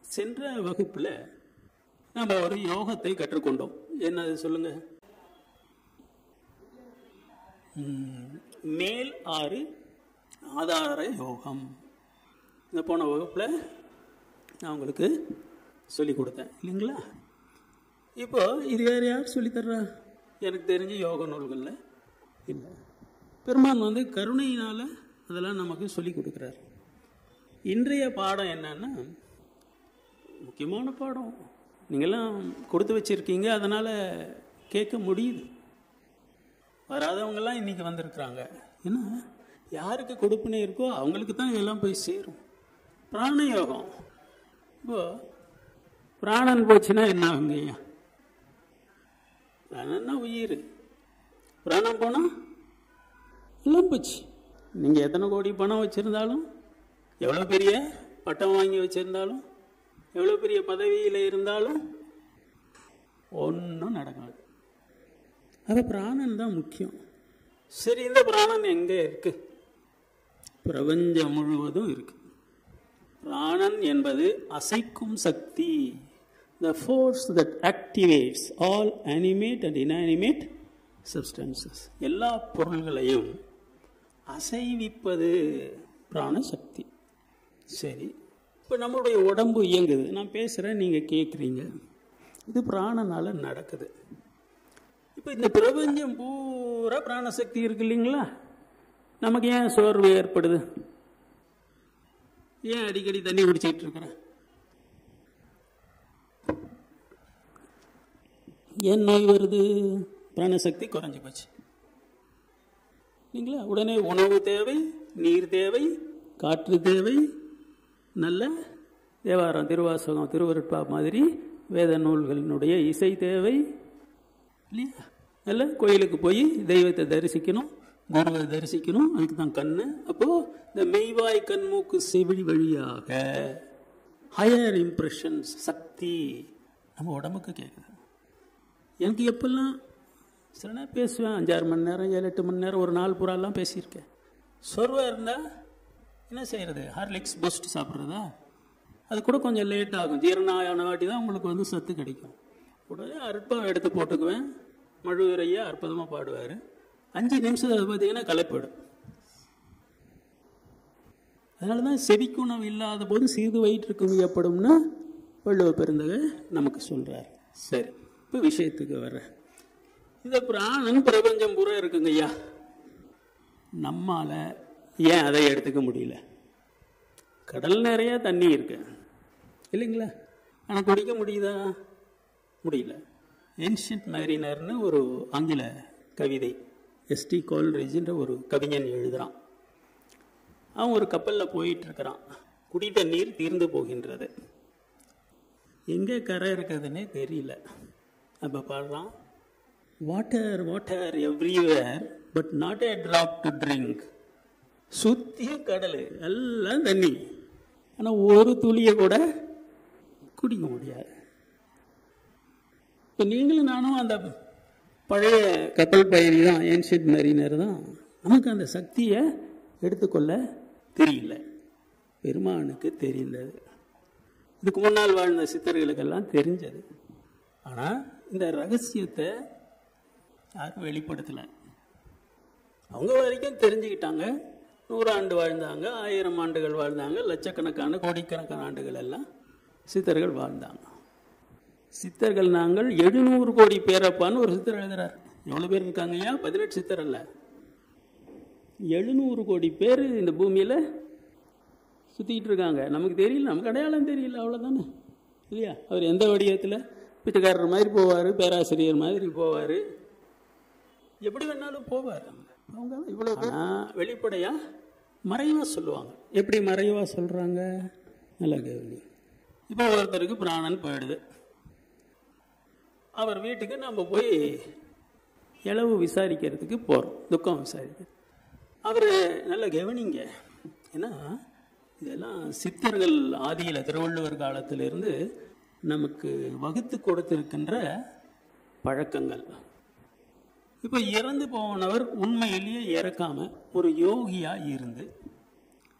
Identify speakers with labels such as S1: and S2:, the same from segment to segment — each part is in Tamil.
S1: சென்ற வகுப்பில் நம்ம ஒரு யோகத்தை கற்றுக்கொண்டோம் என்னது சொல்லுங்க ம், மேல் ஆறு ஆதார யோகம் இந்த போன வகுப்பில் நான் உங்களுக்கு சொல்லி கொடுத்தேன் இல்லைங்களா இப்போ இது வேறு யார் சொல்லித்தர்றா எனக்கு தெரிஞ்ச யோக நூல்களில் இல்லை பெருமான் வந்து கருணையினால் அதெல்லாம் நமக்கு சொல்லி கொடுக்குறாரு இன்றைய பாடம் என்னன்னா முக்கியமான பாடம் நீங்கள்லாம் கொடுத்து வச்சிருக்கீங்க அதனால் கேட்க முடியுது வராதவங்கெல்லாம் இன்னைக்கு வந்திருக்கிறாங்க ஏன்னா யாருக்கு கொடுப்புனே இருக்கோ அவங்களுக்கு தான் இதெல்லாம் போய் சேரும் பிராணயோகம் இப்போ பிராணன் போச்சுன்னா என்ன ஆகுங்க ஐயா பிராணன்னா உயிர் பிராணம் போனால் எல்லாம் போச்சு நீங்கள் எத்தனை கோடி பணம் வச்சுருந்தாலும் எவ்வளோ பெரிய பட்டம் வாங்கி வச்சுருந்தாலும் எவ்வளோ பெரிய பதவியில் இருந்தாலும் ஒன்றும் நடக்காது அது பிராணன் தான் முக்கியம் சரி இந்த பிராணன் எங்கே இருக்கு பிரபஞ்சம் முழுவதும் இருக்கு பிராணன் என்பது அசைக்கும் சக்தி the force that activates all animate and inanimate substances எல்லா பொருள்களையும் அசைவிப்பது பிராணசக்தி சரி இப்போ நம்மளுடைய உடம்பு இயங்குது நான் பேசுகிறேன் நீங்கள் கேட்குறீங்க இது பிராணனால் நடக்குது இப்போ இந்த பிரபஞ்சம் பூரா பிராணசக்தி இருக்கு இல்லைங்களா நமக்கு ஏன் சோர்வு ஏற்படுது ஏன் அடிக்கடி தண்ணி குடிச்சிட்டு இருக்கிறேன் ஏன் நோய் வருது பிராணசக்தி குறைஞ்சி போச்சு இல்லைங்களா உடனே உணவு தேவை நீர் தேவை காற்று தேவை நல்ல தேவாரம் திருவாசகம் திருவருட்பா மாதிரி வேத நூல்களினுடைய இசை தேவை இல்லையா நல்ல கோயிலுக்கு போய் தெய்வத்தை தரிசிக்கணும் குருவை தரிசிக்கணும் அதுக்கு தான் கண்ணு அப்போ இந்த மெய்வாய் கண் மூக்கு செவிழி வழியாக ஹையர் இம்ப்ரெஷன்ஸ் சக்தி நம்ம உடம்புக்கு கேட்குது எனக்கு எப்பெல்லாம் சில நேரம் பேசுவேன் அஞ்சாறு மணி நேரம் ஏழு எட்டு மணி நேரம் ஒரு நாள் பூராலாம் பேசியிருக்கேன் சொர்வாக இருந்தால் என்ன செய்யறது ஹார்லிக்ஸ் பூஸ்ட் சாப்பிட்றதா அது கூட கொஞ்சம் லேட் ஆகும் ஜீரணம் ஆன வாட்டி தான் உங்களுக்கு வந்து சத்து கிடைக்கும் உடனே அற்பம் எடுத்து போட்டுக்குவேன் மழுவிரையா அற்புதமாக பாடுவார் அஞ்சு நிமிஷம் அது பார்த்தீங்கன்னா களைப்பிடும் அதனால தான் செவிக்குணம் இல்லாத போது சிறிது வயிற்றுக்கு வியப்படும்னா வள்ளுவ பெருந்தகை நமக்கு சொல்கிறார் சரி இப்போ விஷயத்துக்கு வர்றேன் இந்த பிராணன் பிரபஞ்சம் பூரா இருக்குங்க ஐயா நம்மால ஏன் அதை எடுத்துக்க முடியல கடல் நிறைய தண்ணி இருக்கு இல்லைங்களா ஆனால் குடிக்க முடியுதா முடியல ஏன்ஷியன்ட் மேரினர்னு ஒரு ஆங்கில கவிதை எஸ்டி கோல்ரேஜ்ன்ற ஒரு கவிஞன் எழுதுகிறான் அவன் ஒரு கப்பலில் போயிட்டு இருக்கிறான் குடி தண்ணீர் தீர்ந்து போகின்றது எங்கே கரை இருக்குதுன்னே தெரியல அப்போ பாடுறான் water water everywhere but not a drop to drink சுத்திய கடல் எல்லாம் தண்ணி ஆனால் ஒரு துளியை கூட குடிக்க முடியாது இப்போ நீங்களும் நானும் அந்த பழைய கப்பல் பயணி தான் ஏன்ஷியன்ட் மரீனர் தான் நமக்கு அந்த சக்தியை எடுத்துக்கொள்ள தெரியல பெருமானுக்கு தெரிந்தது இதுக்கு முன்னால் வாழ்ந்த சித்தர்களுக்கெல்லாம் தெரிஞ்சது ஆனால் இந்த ரகசியத்தை யாரும் வெளிப்படுத்தலை அவங்க வரைக்கும் தெரிஞ்சுக்கிட்டாங்க நூறாண்டு வாழ்ந்தாங்க ஆயிரம் ஆண்டுகள் வாழ்ந்தாங்க லட்சக்கணக்கான கோடிக்கணக்கான ஆண்டுகள் எல்லாம் சித்தர்கள் வாழ்ந்தாங்க சித்தர்கள் நாங்கள் எழுநூறு கோடி பேரப்பான்னு ஒரு சித்தர் எழுதுறார் எவ்வளோ பேர் இருக்காங்க ஐயா பதினெட்டு சித்தர் அல்ல எழுநூறு கோடி பேர் இந்த பூமியில் சுற்றிக்கிட்டு இருக்காங்க நமக்கு தெரியல நமக்கு அடையாளம் தெரியல அவ்வளோதானே இல்லையா அவர் எந்த வடிவத்தில் பிச்சைக்காரர் மாதிரி போவார் பேராசிரியர் மாதிரி போவார் எப்படி வேணாலும் போவார் அவங்க இவ்வளோ வெளிப்படையா மறைவா சொல்லுவாங்க எப்படி மறைவா சொல்றாங்க நல்லா கவனி இப்போ ஒருத்தருக்கு பிராணன் போயிடுது அவர் வீட்டுக்கு நம்ம போய் இளவு விசாரிக்கிறதுக்கு போகிறோம் துக்கம் விசாரிக்க அவர் நல்லா கவனிங்க ஏன்னா இதெல்லாம் சித்தர்கள் ஆதியில் திருவள்ளுவர் காலத்திலிருந்து நமக்கு வகுத்து கொடுத்திருக்கின்ற பழக்கங்கள் இப்போ இறந்து போனவர் உண்மையிலேயே இறக்காம ஒரு யோகியா இருந்து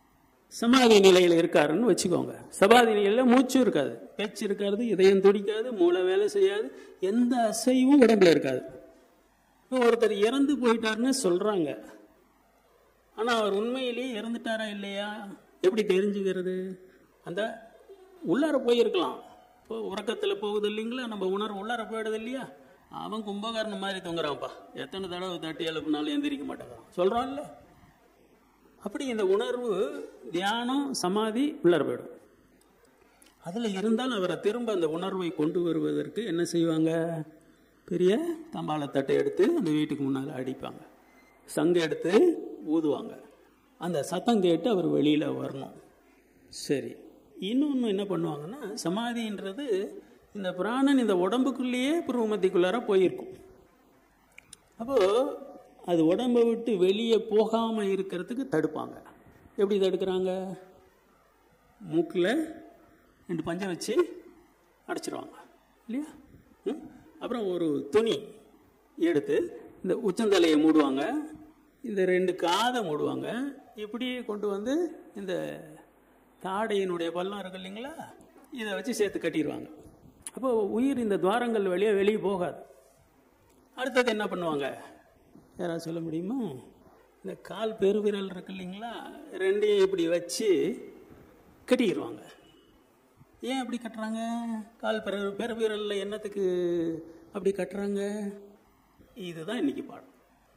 S1: சமாதி நிலையில் இருக்காருன்னு வச்சுக்கோங்க சமாதி நிலையில் மூச்சு இருக்காது பேச்சு இருக்காது இதயம் துடிக்காது மூளை வேலை செய்யாது எந்த அசைவும் உடம்புல இருக்காது இப்போ ஒருத்தர் இறந்து போயிட்டாருன்னு சொல்றாங்க ஆனா அவர் உண்மையிலேயே இறந்துட்டாரா இல்லையா எப்படி தெரிஞ்சுக்கிறது அந்த உள்ளார போயிருக்கலாம் இப்போ உறக்கத்துல போகுது இல்லைங்களா நம்ம உணர்வு உள்ளார போயிடுது இல்லையா அவன் கும்பகாரணம் மாதிரி தொங்குறான்ப்பா எத்தனை தடவை தட்டி எழுப்புனாலும் எந்திரிக்க மாட்டேங்கிறான் சொல்றான்ல அப்படி இந்த உணர்வு தியானம் சமாதி உள்ளார போயிடும் அதில் இருந்தாலும் அவரை திரும்ப அந்த உணர்வை கொண்டு வருவதற்கு என்ன செய்வாங்க பெரிய தம்பாளத்தட்டை எடுத்து அந்த வீட்டுக்கு முன்னால் அடிப்பாங்க சங்கு எடுத்து ஊதுவாங்க அந்த சத்தம் கேட்டு அவர் வெளியில் வரணும் சரி இன்னொன்று என்ன பண்ணுவாங்கன்னா சமாதின்றது இந்த பிராணன் இந்த உடம்புக்குள்ளேயே புருவமத்திக்குள்ளார போயிருக்கும் அப்போது அது உடம்பை விட்டு வெளியே போகாமல் இருக்கிறதுக்கு தடுப்பாங்க எப்படி தடுக்கிறாங்க மூக்கில் ரெண்டு பஞ்சை வச்சு அடைச்சிருவாங்க இல்லையா ம்? அப்புறம் ஒரு துணி எடுத்து இந்த உச்சந்தலையை மூடுவாங்க இந்த ரெண்டு காதை மூடுவாங்க இப்படியே கொண்டு வந்து இந்த தாடையினுடைய பள்ளம் இருக்கு இல்லைங்களா இதை வச்சு சேர்த்து கட்டிடுவாங்க அப்போ உயிர் இந்த துவாரங்கள் வழியா வெளியே போகாது அடுத்தது என்ன பண்ணுவாங்க யாராவது சொல்ல முடியுமா இந்த கால் பெருவிரல் இருக்கு இல்லைங்களா ரெண்டையும் இப்படி வச்சு கட்டிடுவாங்க ஏன் அப்படி கட்டுறாங்க கால் பெரு பெருவிரலில் என்னத்துக்கு அப்படி கட்டுறாங்க இதுதான் இன்னைக்கு பாடம்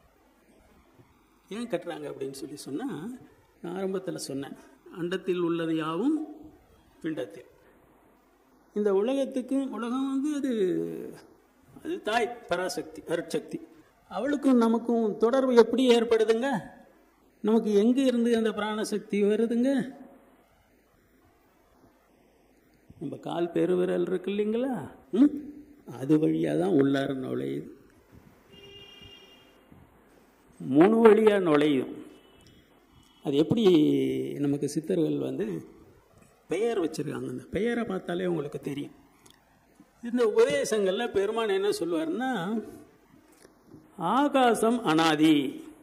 S1: ஏன் கட்டுறாங்க அப்படின்னு சொல்லி சொன்னால் நான் ஆரம்பத்தில் சொன்னேன் அண்டத்தில் உள்ளது யாவும் பிண்டத்தில் இந்த உலகத்துக்கு உலகம் வந்து அது அது தாய் பராசக்தி அருட்சக்தி அவளுக்கும் நமக்கும் தொடர்பு எப்படி ஏற்படுதுங்க நமக்கு எங்கே இருந்து அந்த பிராணசக்தி வருதுங்க நம்ம கால் பெருவிரல் இருக்கு இல்லைங்களா ம்? அது வழியாக தான் உள்ளார நுழையுது மூணு வழியாக நுழையும் அது எப்படி நமக்கு சித்தர்கள் வந்து பெயர் வச்சிருக்காங்க அந்த பெயரை பார்த்தாலே உங்களுக்கு தெரியும் இந்த உபதேசங்கள்ல பெருமான் என்ன சொல்லுவாருன்னா ஆகாசம் அனாதி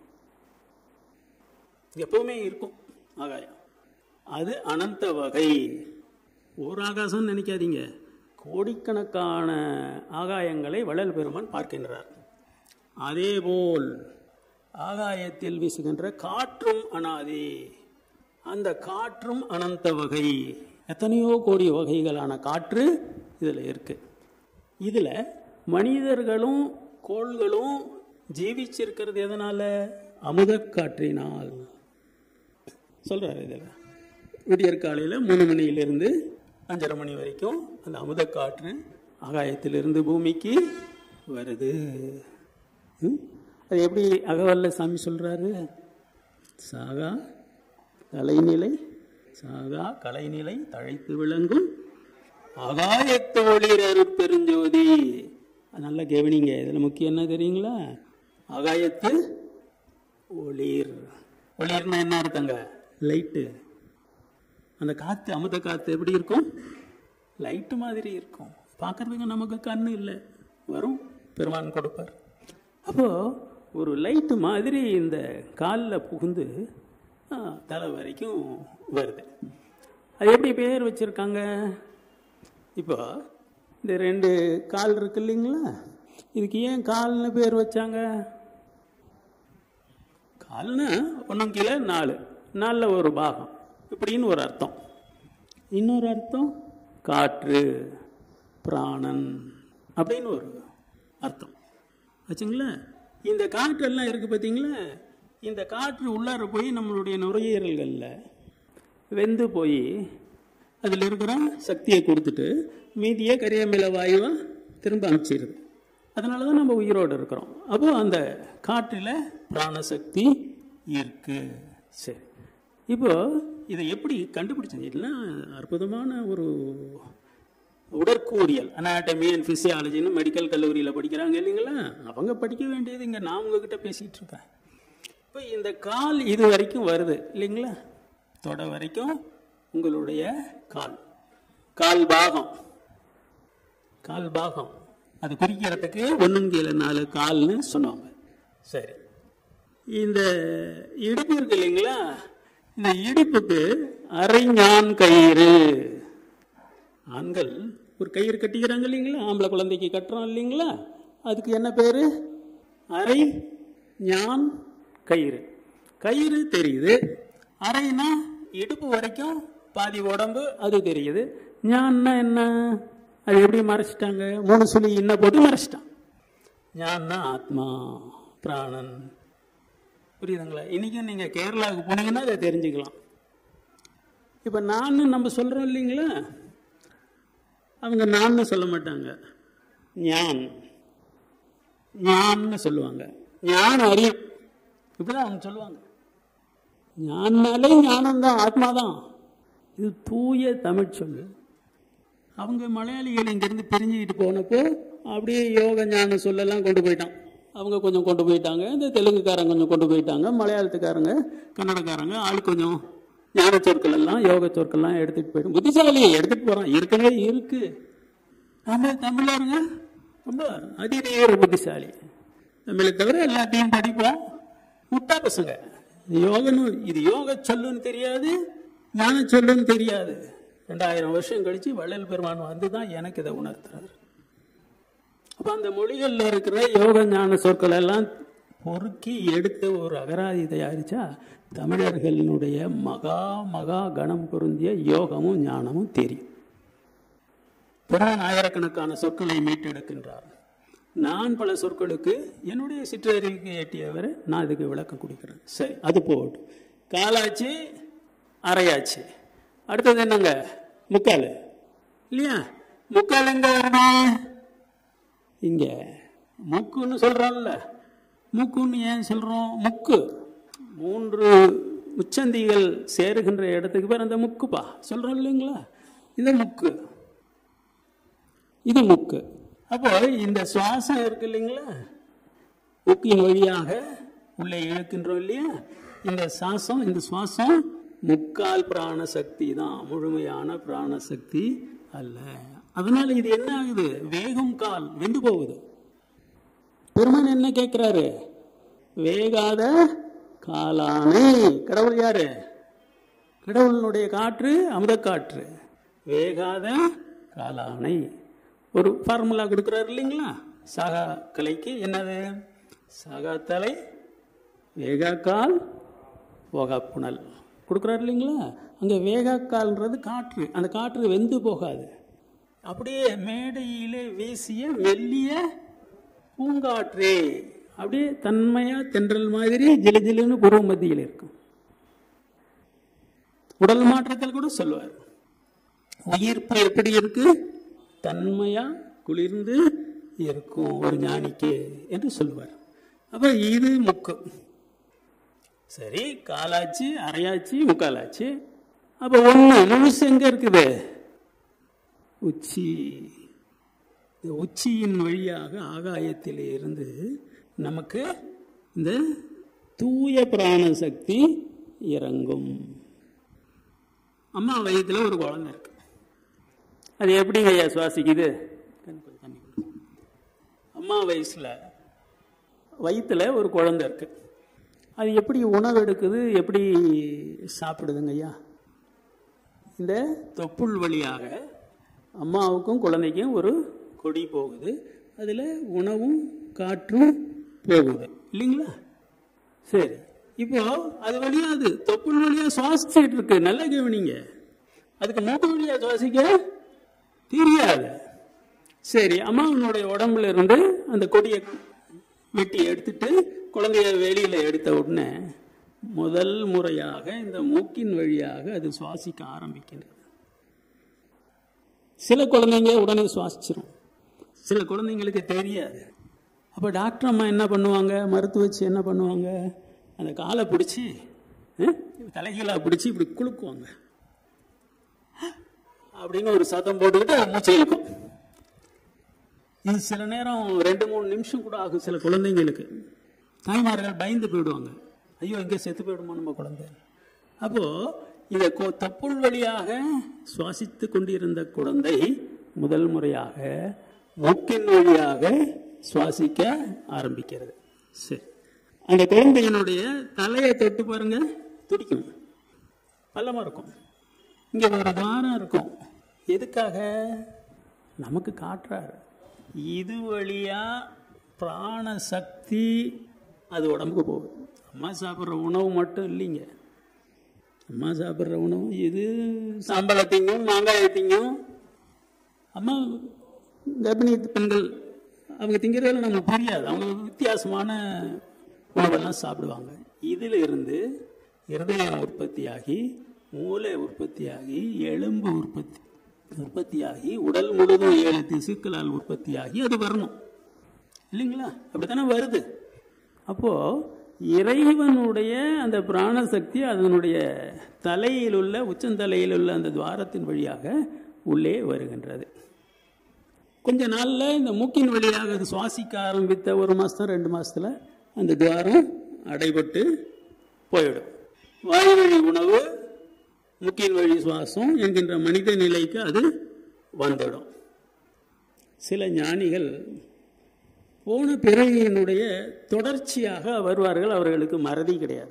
S1: எப்பவுமே இருக்கும் ஆகாயம் அது அனந்த வகை ஒரு ஆகாசம் நினைக்காதீங்க கோடிக்கணக்கான ஆகாயங்களை வள்ளல் பெருமான் பார்க்கின்றார் அதேபோல் ஆகாயத்தில் வீசுகின்ற காற்றும் அனாதி அந்த காற்றும் அனந்த வகை எத்தனையோ கோடி வகைகளான காற்று இதில் இருக்கு இதில் மனிதர்களும் கோள்களும் ஜீவிச்சிருக்கிறது எதனால அமுதக் காற்றினால் சொல்றாரு இதில் விடியற் காலையில் மூணு மணியிலிருந்து அஞ்சரை மணி வரைக்கும் அந்த அமுத காற்று ஆகாயத்திலிருந்து பூமிக்கு வருது ம்? அது எப்படி அகவல்ல சாமி சொல்றாரு சாகா கலைநிலை சாகா கலைநிலை தழைத்து விளங்கும் ஆகாயத்து ஒளிர் அருட்பெருஞ்சோதி அது நல்லா கவனிங்க இதில் முக்கியம் என்ன தெரியுங்களா ஆகாயத்து ஒளிர் ஒளிர்னா என்ன அர்த்தங்க லைட்டு அந்த காற்று அமுத காற்று எப்படி இருக்கும் லைட்டு மாதிரி இருக்கும் பார்க்கறதுக்கு நமக்கு கண்ணு இல்லை வரும் பெருமான் கொடுப்பார் அப்போ ஒரு லைட்டு மாதிரி இந்த காலில் புகுந்து ஆ, தலை வரைக்கும் வருது அது எப்படி பேர் வச்சிருக்காங்க இப்போ இந்த ரெண்டு கால் இருக்கு இல்லைங்களா இதுக்கு ஏன் கால்னு பேர் வச்சாங்க கால்னா ஒன்றும் கீழே நாலு நாலில் ஒரு பாகம் இப்படின்னு ஒரு அர்த்தம் இன்னொரு அர்த்தம் காற்று பிராணன் அப்படின்னு ஒரு அர்த்தம் ஆச்சுங்களா இந்த காற்றெல்லாம் இருக்குது பார்த்தீங்களா இந்த காற்று உள்ளார போய் நம்மளுடைய நுரையீரல்களில் வெந்து போய் அதில் இருக்கிற சக்தியை கொடுத்துட்டு மீதியே கரியமில வாயுவை திரும்ப அனுப்பிச்சிருது அதனால தான் நம்ம உயிரோடு இருக்கிறோம் அப்போ அந்த காற்றில் பிராணசக்தி இருக்கு சரி இப்போ இதை எப்படி கண்டுபிடிச்சீங்கன்னா அற்புதமான ஒரு உடற்கூறியல் அனாட்டமி அண்ட் ஃபிசியாலஜின்னு மெடிக்கல் கல்லூரியில் படிக்கிறாங்க இல்லைங்களா அவங்க படிக்க வேண்டியது இங்கே நான் உங்ககிட்ட பேசிகிட்டு இருக்கேன் இப்போ இந்த கால் இது வரைக்கும் வருது இல்லைங்களா தொட வரைக்கும் உங்களுடைய கால் கால் பாகம் கால் பாகம் அது குறிக்கிறதுக்கு ஒன்றும் கீழே நாலு கால்னு சொன்னாங்க சரி இந்த இடுப்பு இருக்கு இல்லைங்களா இந்த இடுப்புக்கு அரை ஞான் கயிறு ஆண்கள் ஒரு கயிறு கட்டிக்கிறாங்க இல்லைங்களா ஆம்பளை குழந்தைக்கு கட்டுறோம் இல்லைங்களா அதுக்கு என்ன பேரு அரை ஞான் கயிறு கயிறு தெரியுது அரைனா இடுப்பு வரைக்கும் பாதி உடம்பு அது தெரியுது ஞான்னா என்ன அது எப்படி மறைச்சிட்டாங்க மூணு சுழி இன்ன போட்டு மறைச்சிட்டான் ஞான்னா ஆத்மா பிராணன் புரியுதுங்களா இன்னைக்கும் நீங்க கேரளாவுக்கு போனீங்கன்னா அதை தெரிஞ்சுக்கலாம் இப்ப நான் நம்ம சொல்றோம் இல்லைங்களா அவங்க நான் சொல்ல மாட்டாங்க ஞான் ஞான்னு சொல்லுவாங்க ஞான அறியும் இப்படிதான் அவங்க சொல்லுவாங்க ஞானாலே ஞானம்தான் ஆத்மாதான் இது தூய தமிழ் சொல்லு அவங்க மலையாளிகள் இங்கிருந்து பிரிஞ்சுக்கிட்டு போனப்போ அப்படியே யோக ஞான சொல்லலாம் கொண்டு போயிட்டான் அவங்க கொஞ்சம் கொண்டு போயிட்டாங்க இந்த தெலுங்குக்காரங்க கொஞ்சம் கொண்டு போயிட்டாங்க மலையாளத்துக்காரங்க கன்னடக்காரங்க ஆள் கொஞ்சம் ஞான சொற்கள் எல்லாம் யோக சொற்கள் எல்லாம் எடுத்துட்டு போயிடும் புத்திசாலி எடுத்துட்டு போறான் இருக்கவே இருக்கு நம்ம தமிழருங்க ரொம்ப அதிநேர புத்திசாலி தமிழை தவிர எல்லாத்தையும் படிப்போம் முட்டா பசங்க யோகன்னு இது யோக சொல்லுன்னு தெரியாது ஞான சொல்லுன்னு தெரியாது ரெண்டாயிரம் வருஷம் கழிச்சு வள்ளல் பெருமான் வந்து தான் எனக்கு இதை உணர்த்துறாரு அப்ப அந்த மொழிகள்ல இருக்கிற யோக ஞான சொற்கள் எல்லாம் பொறுக்கி எடுத்து ஒரு அகராதி தயாரிச்சா தமிழர்களினுடைய மகா மகா கணம் பொருந்திய யோகமும் ஞானமும் தெரியும் பிறன் ஆயிரக்கணக்கான சொற்களை மீட்டெடுக்கின்றார் நான் பல சொற்களுக்கு என்னுடைய சிற்றறிவுக்கு எட்டியவரை நான் இதுக்கு விளக்கம் கொடுக்கிறேன் சரி அது போகட்டும் காலாச்சு அரையாச்சு அடுத்தது என்னங்க முக்கால் இல்லையா முக்கால் எங்க வரணும் இங்க முக்குன்னு சொல்றோம்ல முக்குன்னு ஏன் சொல்றோம் முக்கு மூன்று உச்சந்திகள் சேருகின்ற இடத்துக்கு பேர் அந்த முக்குப்பா சொல்றோம் இல்லைங்களா இது முக்கு இது முக்கு அப்போ இந்த சுவாசம் இருக்கு இல்லைங்களா முக்கின் வழியாக உள்ளே இழுக்கின்றோம் இல்லையா இந்த சுவாசம் இந்த சுவாசம் முக்கால் பிராண சக்தி தான் முழுமையான பிராண சக்தி அல்ல அதனால இது என்ன ஆகுது வேகம் கால் வெந்து போகுது பெருமான் என்ன கேட்கிறாரு வேகாத காலானை கடவுள் யாரு கடவுளினுடைய காற்று அமுத காற்று வேகாத காலானை ஒரு ஃபார்முலா கொடுக்குறாரு இல்லைங்களா சாகா கலைக்கு என்னது சாகா தலை வேகாக்கால் போகாப்புணல் கொடுக்குறாரு இல்லைங்களா அங்கே வேகாக்கால்ன்றது காற்று அந்த காற்று வெந்து போகாது அப்படியே மேடையிலே வீசிய மெல்லிய பூங்காற்றே அப்படியே தன்மையா தென்றல் மாதிரி ஜிலு ஜிலுன்னு பூர்வ மத்தியில் இருக்கும் உடல் மாற்றத்தில் கூட சொல்லுவார் உயிர்ப்பு எப்படி இருக்கு தன்மையா குளிர்ந்து இருக்கும் ஒரு ஞானிக்கு என்று சொல்லுவார் அப்ப இது முக்கு சரி காலாச்சு அரையாச்சு முக்காலாச்சு அப்ப ஒண்ணு முழுசு எங்க இருக்குது உச்சி இந்த உச்சியின் வழியாக ஆகாயத்திலே இருந்து நமக்கு இந்த தூய பிராண சக்தி இறங்கும் அம்மா வயிற்றுல ஒரு குழந்தை இருக்கு அது எப்படிங்க ஐயா சுவாசிக்குது கொஞ்சம் தண்ணி கொடு. அம்மா வயசுல வயிற்றுல ஒரு குழந்தை இருக்கு அது எப்படி உணவு எடுக்குது எப்படி சாப்பிடுதுங்க ஐயா இந்த தொப்புள் வழியாக அம்மாவுக்கும் குழந்தைக்கும் ஒரு கொடி போகுது அதில் உணவும் காற்றும் போகுது இல்லைங்களா சரி இப்போ அது வழியா அது தொப்புள் வழியா சுவாசிச்சுட்டு இருக்கு நல்லா கவனிங்க அதுக்கு மூக்கு வழியா சுவாசிக்க தெரியாது சரி அம்மாவனுடைய உடம்புல இருந்து அந்த கொடியை வெட்டி எடுத்துட்டு குழந்தைய வெளியில எடுத்த உடனே முதல் முறையாக இந்த மூக்கின் வழியாக அது சுவாசிக்க ஆரம்பிக்கிறது சில குழந்தைங்க உடனே சுவாசிச்சிரும் சில குழந்தைங்களுக்கு தெரியாது அப்போ டாக்டர் அம்மா என்ன பண்ணுவாங்க மருத்துவ வச்சு என்ன பண்ணுவாங்க அந்த காலை பிடிச்சி தலைகீழாக பிடிச்சி இப்படி குலுக்குவாங்க அப்படின்னு ஒரு சத்தம் போட்டுக்கிட்டு அது மூச்சை இழுக்கும் இது சில நேரம் ரெண்டு மூணு நிமிஷம் கூட ஆகும் சில குழந்தைங்களுக்கு தாய்மார்கள் பயந்து போயிடுவாங்க ஐயோ எங்கே செத்து போயிடுமா நம்ம குழந்தை அப்போ இதை கொ- தப்புள் வழியாக சுவாசித்து கொண்டிருந்த குழந்தை முதல் முறையாக மூக்கின் வழியாக சுவாசிக்க ஆரம்பிக்கிறது சரி அந்த குழந்தையினுடைய தலையை தொட்டு பாருங்க துடிக்கும் பள்ளமாக இருக்கும் இங்கே ஒரு துவாரம் இருக்கும் எதுக்காக நமக்கு காட்டுறாரு இது வழியா பிராண சக்தி அது உடம்புக்கு போகுது அம்மா சாப்பிட்ற உணவு மட்டும் இல்லைங்க அம்மா சாப்பிட்ற உணவு இது சாம்பளத்தையும் மாங்காயத்தையும் அம்மா கர்ப்பிணி பெண்கள் அவங்க திங்கிறதுல நமக்கு புரியாது அவங்க வித்தியாசமான உணவெல்லாம் சாப்பிடுவாங்க இதில் இருந்து இருதயம் உற்பத்தியாகி மூளை உற்பத்தியாகி எலும்பு உற்பத்தி உற்பத்தியாகி உடல் முழுதும் ஏழு திசுக்களால் உற்பத்தியாகி அது வரணும் இல்லைங்களா அப்படித்தானே வருது அப்போ இறைவனுடைய அந்த பிராணசக்தி அதனுடைய தலையில் உள்ள உச்சந்தலையில் உள்ள அந்த துவாரத்தின் வழியாக உள்ளே வருகின்றது கொஞ்ச நாள்ல இந்த மூக்கின் வழியாக அது சுவாசிக்க ஆரம்பித்த ஒரு மாசம் ரெண்டு மாசத்துல அந்த துவாரம் அடைபட்டு போயிடும் வாயு வழி உணவு மூக்கின் வழி சுவாசம் என்கின்ற மனித நிலைக்கு அது வந்துடும் சில ஞானிகள் போன பிறவியினுடைய தொடர்ச்சியாக வருவார்கள் அவர்களுக்கு மறதி கிடையாது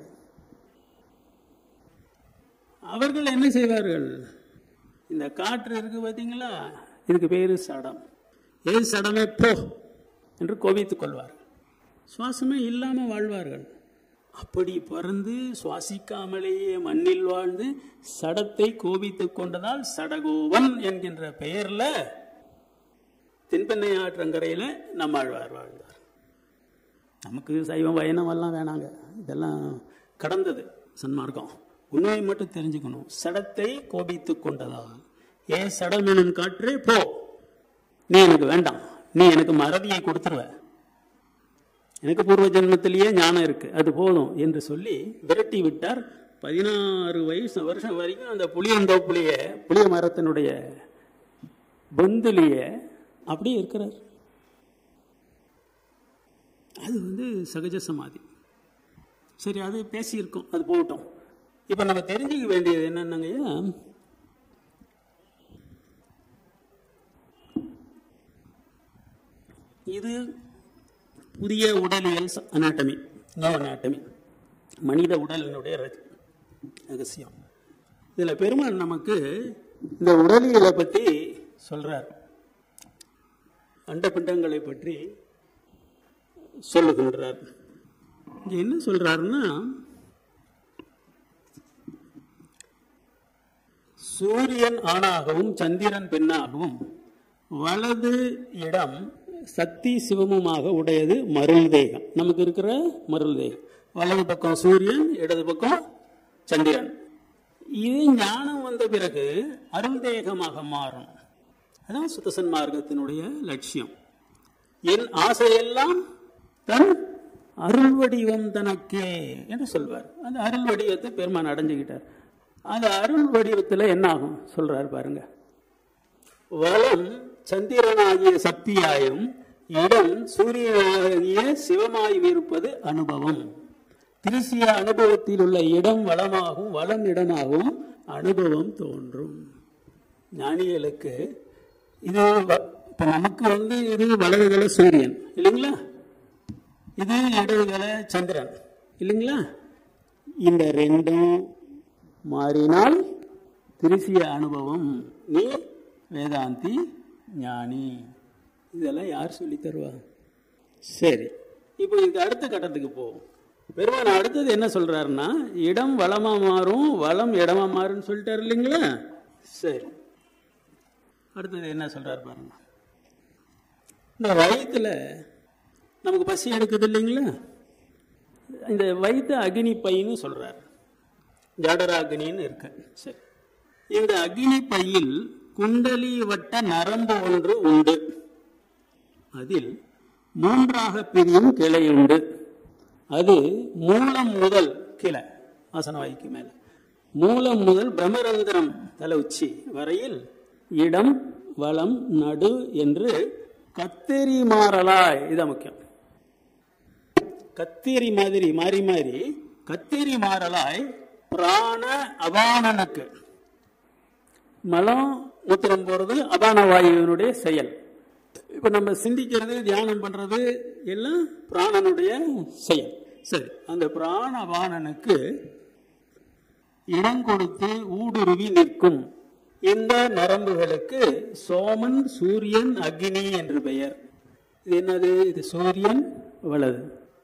S1: அவர்கள் என்ன செய்வார்கள் இந்த காற்று இருக்கு பார்த்தீங்களா இதுக்கு பேரு சடம் ஏது சடமே போ என்று கோபித்துக் கொள்வார்கள் சுவாசமே இல்லாமல் வாழ்வார்கள் அப்படி பிறந்து சுவாசிக்காமலேயே மண்ணில் வாழ்ந்து சடத்தை கோபித்துக் கொண்டதால் சடகோவன் என்கின்ற பெயர்ல தென்பெண்ணை ஆற்றங்கரையில் நம்மாழ்வார் வாழ்ந்தார் நமக்கு சைவம் வயனம் எல்லாம் வேணாங்க இதெல்லாம் கடந்தது சன்மார்க்கம் உண்மையை மட்டும் தெரிஞ்சுக்கணும் சடத்தை கோபித்துக் கொண்டதால் ஏ சடம் எனும் காற்றே போ நீ எனக்கு வேண்டாம் நீ எனக்கு மறதியை கொடுத்துருவ எனக்கு பூர்வ ஜென்மத்திலேயே ஞானம் இருக்கு அது போதும் என்று சொல்லி விரட்டி விட்டார் பதினாறு வயசு வருஷம் வரைக்கும் அந்த புளியந்தோப்புலிய புளிய மரத்தினுடைய பொந்துலிய அப்படியே இருக்கிறார் அது வந்து சகஜ சமாதி சரி அது பேசியிருக்கோம் அது போகட்டும் இப்போ நம்ம தெரிஞ்சுக்க வேண்டியது என்னன்னாங்கய்யா இது புதிய உடலியல் அனாட்டமி நோ அனாட்டமி மனித உடலினுடைய ரக- ரகசியம் இதில் பெருமாள் நமக்கு இந்த உடலியலை பற்றி சொல்றார் அண்டபிண்டங்களை பற்றி சொல்லுகின்றார் இங்க என்ன சொல்றாருன்னா சூரியன் ஆணாகவும் சந்திரன் பெண்ணாகவும் வலது இடம் சக்தி சிவமுமாக உடையது மருள் தேகம் நமக்கு இருக்கிற மருள் தேகம் வலது பக்கம் சூரியன் இடது பக்கம் சந்திரன் இது ஞானம் வந்த பிறகு அருள் தேகமாக மாறும் அதான் சுத்தசன் மார்க்கத்தினுடைய லட்சியம் என் ஆசையெல்லாம் தன் அருள் வடிவம் தனக்கே என்று சொல்வார் அந்த அருள் வடிவத்தை பெருமான் அடைஞ்சுக்கிட்டார் அந்த அருள் வடிவத்தில் என்ன ஆகும் சொல்றாரு பாருங்க வளம் சந்திரனாகிய சக்தியாயும் இடம் சூரியனாகிய சிவமாயும் இருப்பது அனுபவம் திருசிய அனுபவத்தில் உள்ள இடம் வளமாகவும் வளம் இடமாகவும் அனுபவம் தோன்றும் ஞானிகளுக்கு இது வ- இப்ப நமக்கு வந்து இது வலதுகல சூரியன் இல்லைங்களா இது இடதுகல சந்திரன் இல்லைங்களா இந்த ரெண்டும் மாறினால் திருசிய அனுபவம் நீ வேதாந்தி ஞானி இதெல்லாம் யார் சொல்லி தருவா சரி இப்போ இதுக்கு அடுத்த கட்டத்துக்கு போவோம் பெருமான் அடுத்தது என்ன சொல்றாருன்னா இடம் வளமா மாறும் வளம் இடமா மாறும்னு சொல்லிட்டாரு இல்லைங்களா சரி அடுத்தது என்ன சொல்றாரு பாருங்க இந்த வயிற்றுல நமக்கு பசி எடுக்குது இல்லைங்களா இந்த வயிற்று அக்னி பைன்னு சொல்றாரு ஜடராகினின்னு இருக்கு சரி இந்த அக்னி பையில் குண்டலி வட்ட நரம்பு ஒன்று உண்டு அதில் மூன்றாக பிரியும் கிளை உண்டு அது மூலம் முதல் கிளை ஆசனவாய்க்கு மேல மூலம் முதல் பிரம்மரந்திரம் தலை உச்சி வரையில் இடம் வளம் நடு என்று கத்தேரி மாறலாய் இதான் முக்கியம் கத்தேரி மாதிரி மாறி மாறி கத்தேரி மாறலாய் பிராண அபானனுக்கு மலம் மூத்திரம் போறது அபான வாயுவினுடைய செயல் இப்ப நம்ம சிந்திக்கிறது தியானம் பண்றது எல்லாம் பிராணனுடைய செயல் சரி அந்த பிராண அபானனுக்கு இடம் கொடுத்து ஊடுருவி நிற்கும் இந்த நரம்புகளுக்கு சோமன் சூரியன் அக்னி என்று பெயர் இது என்னது இது சூரியன் வலது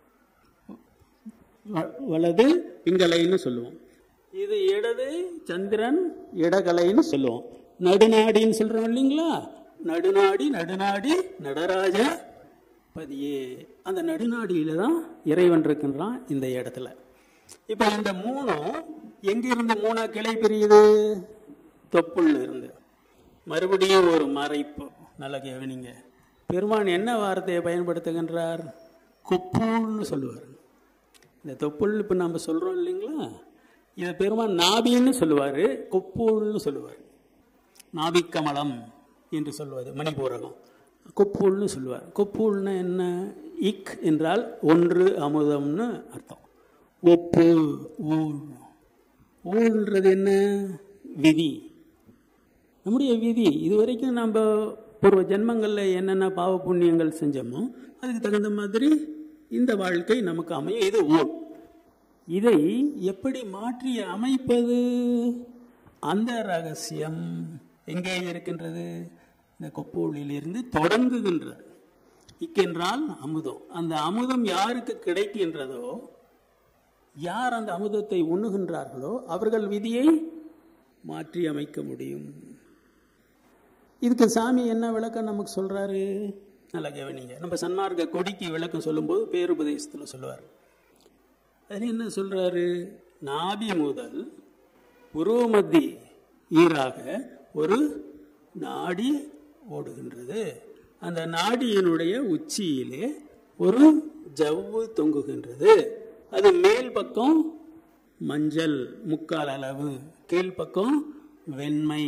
S1: வ- வலது பிங்கலைன்னு சொல்லுவோம் இது இடது சந்திரன் இடகலைன்னு சொல்லுவோம் நடுநாடின்னு சொல்றோம் இல்லைங்களா நடுநாடி நடுநாடி நடராஜ பதியே அந்த நடுநாடியில தான் இறைவன் இருக்கின்றான் இந்த இடத்துல இப்ப இந்த மூணும் எங்கிருந்து மூணா கிளை பிரியுது தொப்புள்ள இருந்து மறுபடியும் ஒரு மறைப்பு நல்லா கவனிங்க பெருமான் என்ன வார்த்தையை பயன்படுத்துகின்றார் கொப்புள்னு சொல்லுவார் இந்த தொப்புள் இப்போ நம்ம சொல்கிறோம் இல்லைங்களா இதை பெருமான் நாபின்னு சொல்லுவார் கொப்புள்னு சொல்லுவார் நாபிக்கமலம் என்று சொல்வது மணிபூரகம் கொப்புள்னு சொல்லுவார் கொப்புள்னா என்ன இக் என்றால் ஒன்று அமுதம்னு அர்த்தம் ஒப்பு ஊழ் ஊழ்ன்றது என்ன விதி நம்முடைய விதி இது வரைக்கும் நம்ம பூர்வ ஜென்மங்களில் என்னென்ன பாவ புண்ணியங்கள் செஞ்சோமோ அதுக்கு தகுந்த மாதிரி இந்த வாழ்க்கை நமக்கு அமையும் இது ஊழ் இதை எப்படி மாற்றி அமைப்பது அந்த ரகசியம் எங்கே இருக்கின்றது இந்த கொப்பூழிலிருந்து தொடங்குகின்றது இக்கென்றால் அமுதம் அந்த அமுதம் யாருக்கு கிடைக்கின்றதோ யார் அந்த அமுதத்தை உண்ணுகின்றார்களோ அவர்கள் விதியை மாற்றி அமைக்க முடியும் இதுக்கு சாமி என்ன விளக்கம் நமக்கு சொல்றாரு நல்லா கவனிங்க நம்ம சன்மார்க்க கொடிக்கு விளக்கம் சொல்லும்போது பேருபதேசத்தில் சொல்லுவார் அதில் என்ன சொல்றாரு நாபி முதல் உருவமத்தி ஈராக ஒரு நாடி ஓடுகின்றது அந்த நாடியினுடைய உச்சியிலே ஒரு ஜவ்வு தொங்குகின்றது அது மேல் பக்கம் மஞ்சள் முக்கால் அளவு கீழ்ப்பக்கம் வெண்மை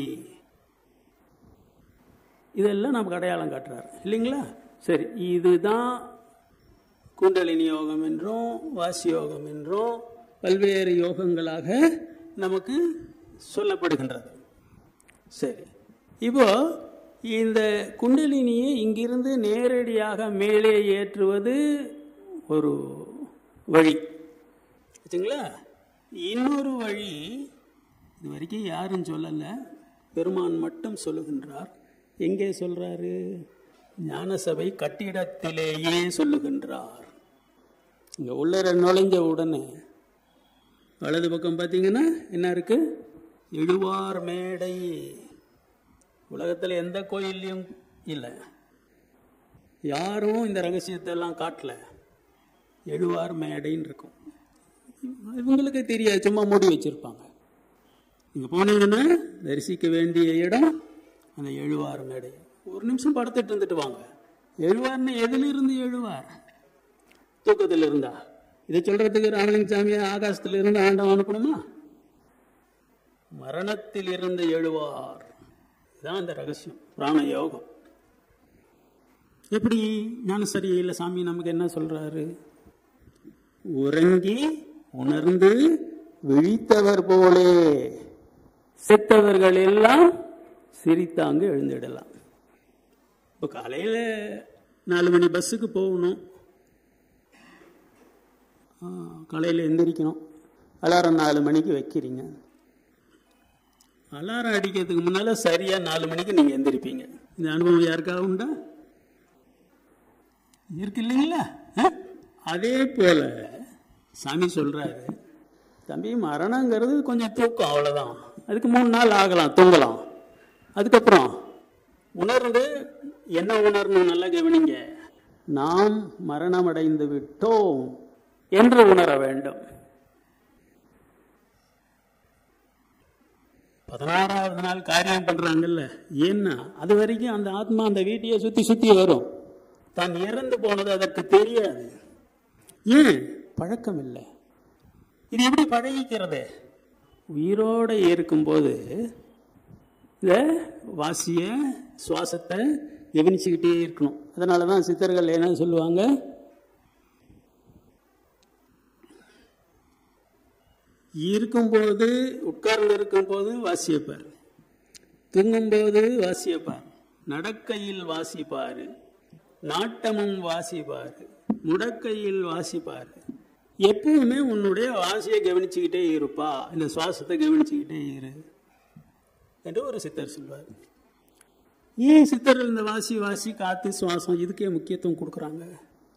S1: இதெல்லாம் நமக்கு அடையாளம் காட்டுறாரு இல்லைங்களா சரி இதுதான் குண்டலினி யோகம் என்றும் வாசி யோகம் என்றும் பல்வேறு யோகங்களாக நமக்கு சொல்லப்படுகின்றது சரி இப்போ இந்த குண்டலினியை இங்கிருந்து நேரடியாக மேலே ஏற்றுவது ஒரு வழி ஆச்சுங்களா இன்னொரு வழி இது வரைக்கும் யாரும் சொல்லலை பெருமான் மட்டும் சொல்லுகின்றார் எங்கே சொல்றாரு ஞானசபை கட்டிடத்திலேயே சொல்லுகின்றார் இங்க உள்ளர நுழைஞ்ச உடனே வலது பக்கம் பார்த்தீங்கன்னா என்ன இருக்கு எழுவார் மேடை உலகத்தில் எந்த கோயில்லையும் இல்லை யாரும் இந்த ரகசியத்தை எல்லாம் காட்டல எழுவார் மேடைன்னு இருக்கும் இவங்களுக்கு தெரியாது சும்மா மூடி வச்சிருப்பாங்க நீங்க போனீங்கன்னா தரிசிக்க வேண்டிய இடம் அந்த எழுவார் மேடை ஒரு நிமிஷம் படுத்துட்டு இருந்துட்டு வாங்க எழுவார்னு எதிலிருந்து எழுவார் தூக்கத்தில் இருந்தா இதை சொல்றதுக்கு ராமலிங்க சாமியை ஆகாசத்தில் இருந்து ஆண்டவன் அனுப்பணுமா மரணத்தில் இருந்து எழுவார் இதுதான் அந்த ரகசியம் பிராண யோகம் எப்படி ஞானசரியில் சாமி நமக்கு என்ன சொல்றாரு உறங்கி உணர்ந்து விழித்தவர் போலே செத்தவர்கள் எல்லாம் சிரித்தாங்க எழுந்திடலாம் இப்போ காலையில் நாலு மணி பஸ்ஸுக்கு போகணும் காலையில் எந்திரிக்கணும் அலாரம் நாலு மணிக்கு வைக்கிறீங்க அலாரம் அடிக்கிறதுக்கு முன்னால் சரியாக நாலு மணிக்கு நீங்கள் எந்திரிப்பீங்க இந்த அனுபவம் யாருக்காக உண்டா இருக்கு இல்லைங்களா ஆ? அதே போல சாமி சொல்றாரு தம்பி மரணங்கிறது கொஞ்சம் தூக்கம் அவ்வளவுதான் அதுக்கு மூணு நாள் ஆகலாம் தூங்கலாம் அதுக்கப்புறம் உணர்ந்து என்ன உணரணும் நல்லா கவனிங்க நாம் மரணமடைந்து விட்டோம் என்று உணர வேண்டும் பதினாறாவது நாள் காரியம் பண்றாங்கல்ல ஏன்னா அது வரைக்கும் அந்த ஆத்மா அந்த வீட்டையே சுத்தி சுத்தி வரும் தான் இறந்து போனது அதற்கு தெரியாது ஏன் பழக்கம் இல்லை இது எப்படி பழகிக்கிறது உயிரோட இருக்கும்போது இத வாசிய சுவாசத்தை கவனிச்சுக்கிட்டே இருக்கணும் அதனால தான் சித்தர்கள் என்ன சொல்லுவாங்க இருக்கும்போது உட்கார்ந்து இருக்கும்போது வாசியப்பார் தூங்கும்போது வாசியப்பார் நடக்கையில் வாசிப்பார் நாட்டமும் வாசிப்பார் முடக்கையில் வாசிப்பார் எப்பவுமே உன்னுடைய வாசியை கவனிச்சுக்கிட்டே இருப்பா இந்த சுவாசத்தை கவனிச்சுக்கிட்டே இரு என்று ஒரு சித்தர் சொல்வார் ஏன் சித்தர்கள் இந்த வாசி வாசி காத்து சுவாசம் இதுக்கே முக்கியத்துவம் கொடுக்குறாங்க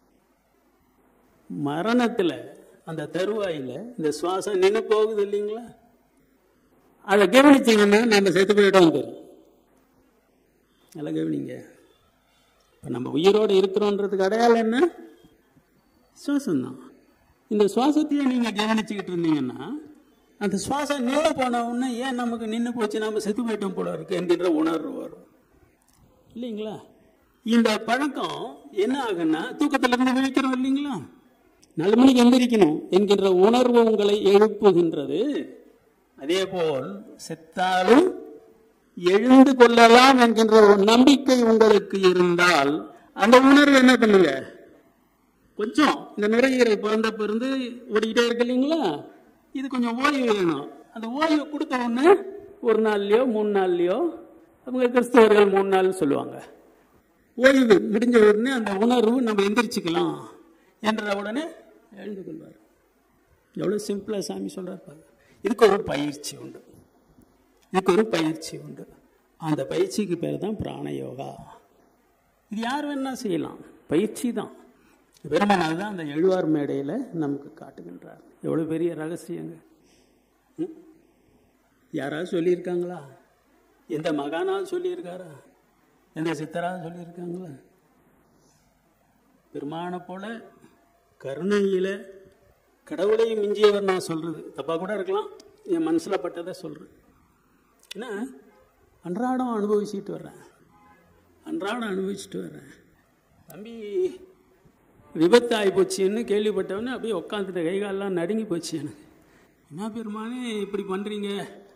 S1: மரணத்தில் அந்த தருவாயில் இந்த சுவாசம் நின்று போகுது இல்லைங்களா அதை கவனிச்சிங்கன்னா நம்ம செத்து போயிட்டோம் தெரியும் நல்லா கவனிங்க இப்போ நம்ம உயிரோடு இருக்கிறோன்றதுக்கு அடையாளம் என்ன சுவாசம்தான் இந்த சுவாசத்தையே நீங்கள் கவனிச்சுக்கிட்டு இருந்தீங்கன்னா அந்த சுவாசம் நின்று போன உடனே ஏன் நமக்கு நின்று போச்சு நம்ம செத்து போயிட்டோம் போல இருக்கு என்கின்ற உணர்வு வரும் இல்லைங்களா இந்த பழக்கம் என்ன ஆகுன்னா தூக்கத்துல இருந்து விழிக்கிறோம் இல்லைங்களா நாலு மணிக்கு எந்திரிக்கணும் என்கின்ற உணர்வு உங்களை எழுப்புகின்றது அதே போல் செத்தாலும் எழுந்து கொள்ளலாம் என்கின்ற ஒரு நம்பிக்கை உங்களுக்கு இருந்தால் அந்த உணர்வு என்ன பண்ணுங்க கொஞ்சம் இந்த நுரையீரல் பிறந்தப்ப இருந்து ஓடிக்கிட்டே இருக்கு இல்லைங்களா இது கொஞ்சம் ஓய்வு வேணும் அந்த ஓய்வு கொடுத்த உடனே ஒரு நாள்லயோ மூணு நாள்லயோ அவங்க கிறிஸ்தவர்கள் மூணு நாள் சொல்லுவாங்க ஓய்வு முடிஞ்ச உடனே அந்த உணர்வு நம்ம எந்திரிச்சுக்கலாம் என்ற உடனே எழுந்து கொள்வார் எவ்வளோ சிம்பிளாக சாமி சொல்றாரு பாருங்க இதுக்கு ஒரு பயிற்சி உண்டு இதுக்கு ஒரு பயிற்சி உண்டு அந்த பயிற்சிக்கு பேர் தான் பிராண யோகா இது யார் வேணா செய்யலாம் பயிற்சி தான் பெருமானார் தான் அந்த எழுவார் மேடையில் நமக்கு காட்டுகின்றார் எவ்வளோ பெரிய ரகசியங்க ம்? யாராவது சொல்லியிருக்காங்களா எந்த மகானாவது சொல்லியிருக்காரா எந்த சித்தராவது சொல்லியிருக்காங்களா பெருமானை போல கருணையில் கடவுளை மிஞ்சியவர் நான் சொல்றது தப்பாக கூட இருக்கலாம் என் மனசில் பட்டதை சொல்கிறேன் ஏன்னா அன்றாடம் அனுபவிச்சுட்டு வர்றேன் அன்றாடம் அனுபவிச்சுட்டு வர்றேன் தம்பி விபத்து ஆகி போச்சுன்னு கேள்விப்பட்டவொடனே அப்படியே உட்காந்துட்டு கை காலெல்லாம் நடுங்கி போச்சு எனக்கு என்ன பெருமானே இப்படி பண்ணுறீங்க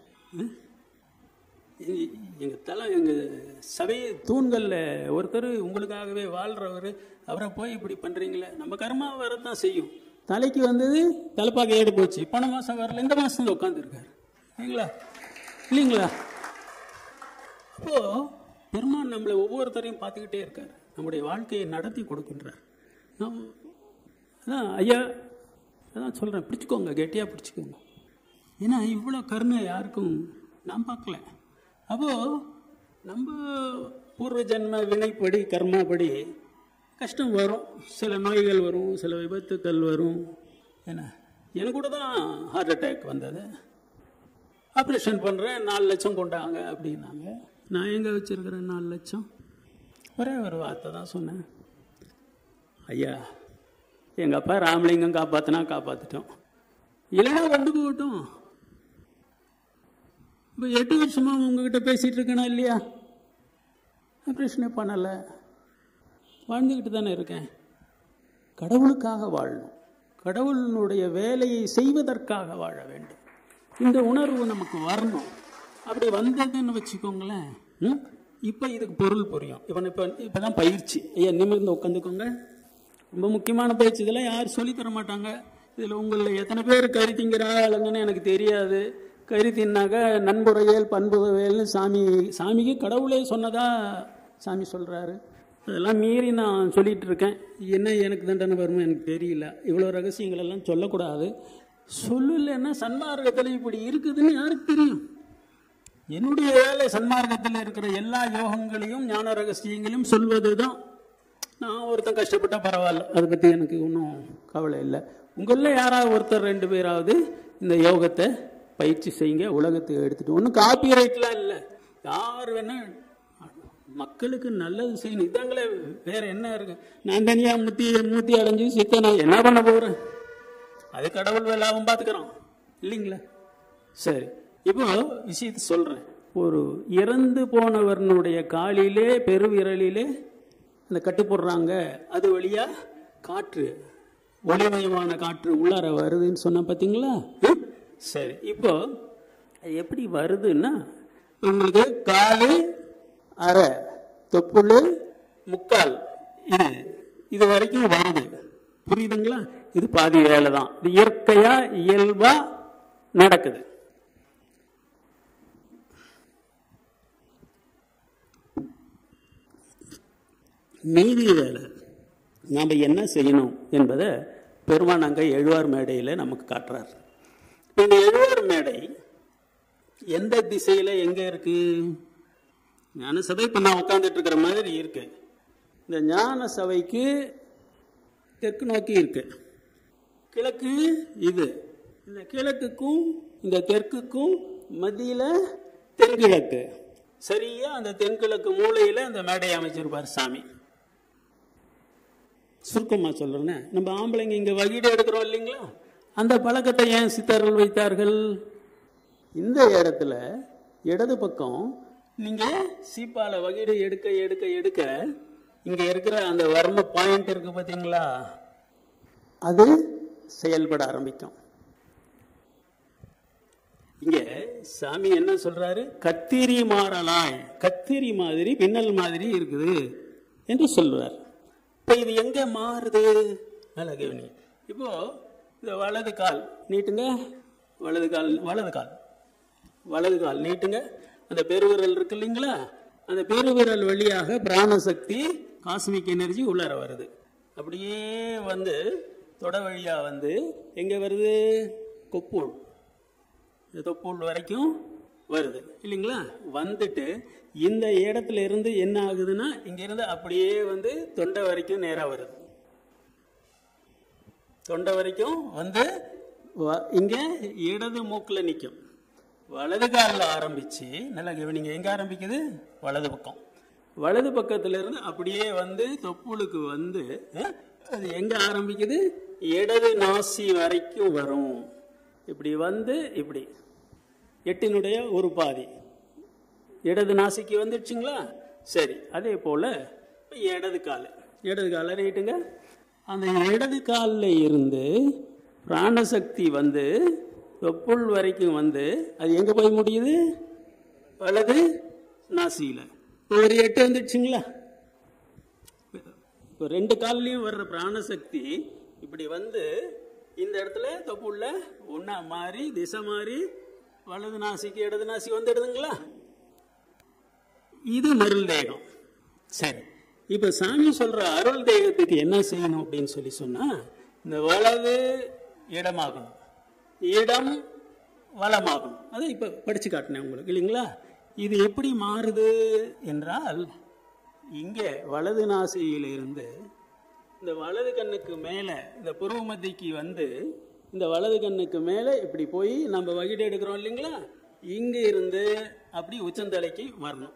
S1: எங்கள் தலை எங்கள் சபை தூண்களில் ஒருத்தர் உங்களுக்காகவே வாழ்கிறவர் அவரை போய் இப்படி பண்ணுறீங்களே நம்ம கர்மா வரதான் செய்யும் தலைக்கு வந்தது தலைப்பாக ஏடு போச்சு போன மாதம் வரல இந்த மாதம் உட்காந்துருக்காரு இல்லைங்களா இல்லைங்களா அப்போ பெருமான் நம்மளை ஒவ்வொருத்தரையும் பார்த்துக்கிட்டே இருக்கார் நம்முடைய வாழ்க்கையை நடத்தி கொடுக்கின்றார் நாம் அதான் ஐயா அதான் சொல்கிறேன் பிடிச்சிக்கோங்க கெட்டியாக பிடிச்சிக்கோங்க ஏன்னா இவ்வளோ கருணை யாருக்கும் நான் பார்க்கல அப்போது நம்ம பூர்வ ஜென்ம வினைப்படி கர்மாப்படி கஷ்டம் வரும் சில நோய்கள் வரும் சில விபத்துக்கள் வரும் என்ன எனக்கு கூட தான் ஹார்ட் அட்டாக் வந்தது ஆப்ரேஷன் பண்ணுறேன் நாலு லட்சம் கொண்டாங்க அப்படின்னாங்க நான் எங்கே வச்சுருக்கிறேன் நாலு லட்சம் ஒரே ஒரு வார்த்தை தான் சொன்னேன் ஐயா எங்கள் அப்பா ராமலிங்கம் காப்பாற்றினா காப்பாற்றிட்டோம் இல்லைன்னா கொண்டு போகட்டும் இப்போ எட்டு வருஷமாக உங்ககிட்ட பேசிகிட்டு இருக்கேனா இல்லையா ஆப்ரேஷனே பண்ணலை வாழ்ந்துக்கிட்டு தானே இருக்கேன் கடவுளுக்காக வாழணும் கடவுளினுடைய வேலையை செய்வதற்காக வாழ வேண்டும் இந்த உணர்வு நமக்கு வரணும் அப்படி வந்ததுன்னு வச்சுக்கோங்களேன் ம்? இப்போ இதுக்கு பொருள் புரியும் இப்போ இப்போ இப்போ தான் பயிற்சி ஐயா நிமிர்ந்து உட்காந்துக்கோங்க ரொம்ப முக்கியமான பயிற்சி இதெல்லாம் யாரும் சொல்லித் தர மாட்டாங்க இதில் உங்களில் எத்தனை பேர் கறி திங்கிறாளுங்கன்னு எனக்கு தெரியாது கறி தின்னாக்க நண்புறையல் பண்புவையல்னு சாமி சாமிக்கு கடவுளே சொன்னதா சாமி சொல்கிறாரு அதெல்லாம் மீறி நான் சொல்லிட்டு இருக்கேன் என்ன எனக்கு தண்டனை வருமோ எனக்கு தெரியல இவ்வளோ ரகசியங்கள் எல்லாம் சொல்லக்கூடாது சொல்லலைன்னா சன்மார்க்கத்தில் இப்படி இருக்குதுன்னு யாருக்கு தெரியும் என்னுடைய வேலை சன்மார்க்கத்தில் இருக்கிற எல்லா யோகங்களையும் ஞான ரகசியங்களையும் சொல்வது தான் நான் ஒருத்தன் கஷ்டப்பட்டா பரவாயில்ல அதை பற்றி எனக்கு ஒன்றும் கவலை இல்லை உங்களில் யாராவது ஒருத்தர் ரெண்டு பேராவது இந்த யோகத்தை பயிற்சி செய்யுங்க உலகத்துக்கு எடுத்துட்டு ஒன்றும் காப்பி ரைட்லாம் இல்லை யார் வேணா மக்களுக்கு நல்லது செய்யணும் இதாங்களே வேற என்ன இருக்கு நான் தனியாக முத்தி மூத்தி அடைஞ்சு சித்த நான் என்ன பண்ண போகிறேன் அது கடவுள் வேலை அவன் பார்த்துக்கிறான் இல்லைங்களா சரி இப்போ விஷயத்தை சொல்கிறேன் ஒரு இறந்து போனவர்னுடைய காலிலே பெருவிரலிலே அந்த கட்டு போடுறாங்க அது வழியா காற்று ஒளிமயமான காற்று உள்ளார வருதுன்னு சொன்ன பார்த்தீங்களா ம்? சரி இப்போ அது எப்படி வருதுன்னா உங்களுக்கு காலு அரை தொப்புள் முக்கால் இது இது வரைக்கும் வருது புரியுதுங்களா இது பாதி வேலை தான் இது இயற்கையா இயல்பா நடக்குது மீதி வேலை நாம் என்ன செய்யணும் என்பதை பெருமான் அங்கே எழுவார் மேடையில் நமக்கு காட்டுறார் இப்ப இந்த எழுவார் மேடை எந்த திசையில் எங்கே இருக்கு ஞான சபை இப்போ நான் உட்காந்துட்டு இருக்கிற மாதிரி இருக்கு இந்த ஞான சபைக்கு தெற்கு நோக்கி இருக்கு கிழக்கு இது இந்த கிழக்குக்கும் இந்த தெற்குக்கும் மத்தியில் தென்கிழக்கு சரியா அந்த தென்கிழக்கு மூலையில் அந்த மேடையை அமைச்சிருப்பார் சாமி சுருக்கமா சொல்றேன்னு நம்ம ஆம்பளைங்க இங்க வகிடு எடுக்கிறோம் இல்லைங்களா அந்த பழக்கத்தை ஏன் சித்தர்கள் வைத்தார்கள் இந்த இடத்துல இடது பக்கம் நீங்க சீப்பால வகிடு எடுக்க எடுக்க எடுக்க இங்க இருக்கிற அந்த வர்ம பாயிண்ட் இருக்கு பாத்தீங்களா அது செயல்பட ஆரம்பிக்கும் இங்க சாமி என்ன சொல்றாரு கத்திரி மாறலாய் கத்திரி மாதிரி பின்னல் மாதிரி இருக்குது என்று சொல்றார் இப்ப இது எங்க மாறுது நல்லா கவனி இப்போ இந்த வலது கால் நீட்டுங்க வலது கால் வலது கால் வலது கால் நீட்டுங்க அந்த பெருவிரல் இருக்கு இல்லைங்களா அந்த பெருவிரல் வழியாக பிராணசக்தி காஸ்மிக் எனர்ஜி உள்ளார வருது அப்படியே வந்து தொட வழியா வந்து எங்க வருது கொப்பூல் இந்த தொப்பூல் வரைக்கும் வருது இல்லைங்களா வந்துட்டு இந்த இடத்துல இருந்து என்ன ஆகுதுன்னா இங்க இருந்து அப்படியே வந்து தொண்டை வரைக்கும் நேரா வருது தொண்டை வரைக்கும் வந்து வ- இங்க இடது மூக்குல நிக்கும் வலது காலில் ஆரம்பிச்சு நல்லா கவனிங்க எங்க ஆரம்பிக்குது வலது பக்கம் வலது பக்கத்துல இருந்து அப்படியே வந்து தொப்புளுக்கு வந்து அஹ், அது எங்க ஆரம்பிக்குது இடது நாசி வரைக்கும் வரும் இப்படி வந்து இப்படி எட்டினுடைய ஒரு பாதி இடது நாசிக்கு வந்துடுச்சுங்களா சரி அதே போல இடது கால் இடது காலை நீட்டுங்க அந்த இடது காலில் இருந்து பிராணசக்தி வந்து தொப்புள் வரைக்கும் வந்து அது எங்க போய் முடியுது வலது நாசியில இப்போ ஒரு எட்டு வந்துடுச்சுங்களா இப்போ ரெண்டு கால்லையும் வர்ற பிராணசக்தி இப்படி வந்து இந்த இடத்துல தொப்புள்ள ஒண்ணா மாறி திசை மாறி வலது நாசிக்கு இடது நாசிக்கு வந்துடுதுங்களா இது மருள் தேகம் சரி இப்ப சாமி சொல்ற அருள் தேகத்துக்கு என்ன செய்யணும் அப்படின்னு சொல்லி சொன்னா இந்த வலது இடமாகணும் இடம் வளமாகணும் அதை இப்ப படிச்சு காட்டினேன் உங்களுக்கு இல்லைங்களா இது எப்படி மாறுது என்றால் இங்கே வலது நாசியிலிருந்து இந்த வலது கண்ணுக்கு மேலே இந்த புருவ மத்திக்கு வந்து இந்த வலது கண்ணுக்கு மேலே இப்படி போய் நம்ம வகிடு எடுக்கிறோம் இல்லைங்களா இங்க இருந்து அப்படி உச்சந்தலைக்கு வரணும்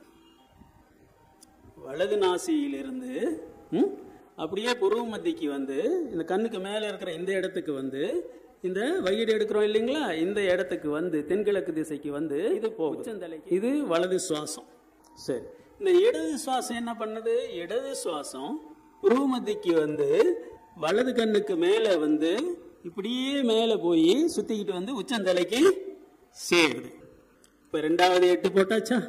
S1: வலது நாசியிலிருந்து ம், அப்படியே புருவ மத்திக்கு வந்து இந்த கண்ணுக்கு மேலே இருக்கிற இந்த இடத்துக்கு வந்து இந்த வயிறு எடுக்கிறோம் இல்லைங்களா இந்த இடத்துக்கு வந்து தென்கிழக்கு திசைக்கு வந்து இது போகும் உச்சந்தலைக்கு இது வலது சுவாசம் சரி இந்த இடது சுவாசம் என்ன பண்ணுது இடது சுவாசம் புருவ மத்திக்கு வந்து வலது கண்ணுக்கு மேலே வந்து இப்படியே மேலே போய் சுத்திக்கிட்டு வந்து உச்சந்தலைக்கு சேருது இப்போ ரெண்டாவது எட்டு போட்டாச்சா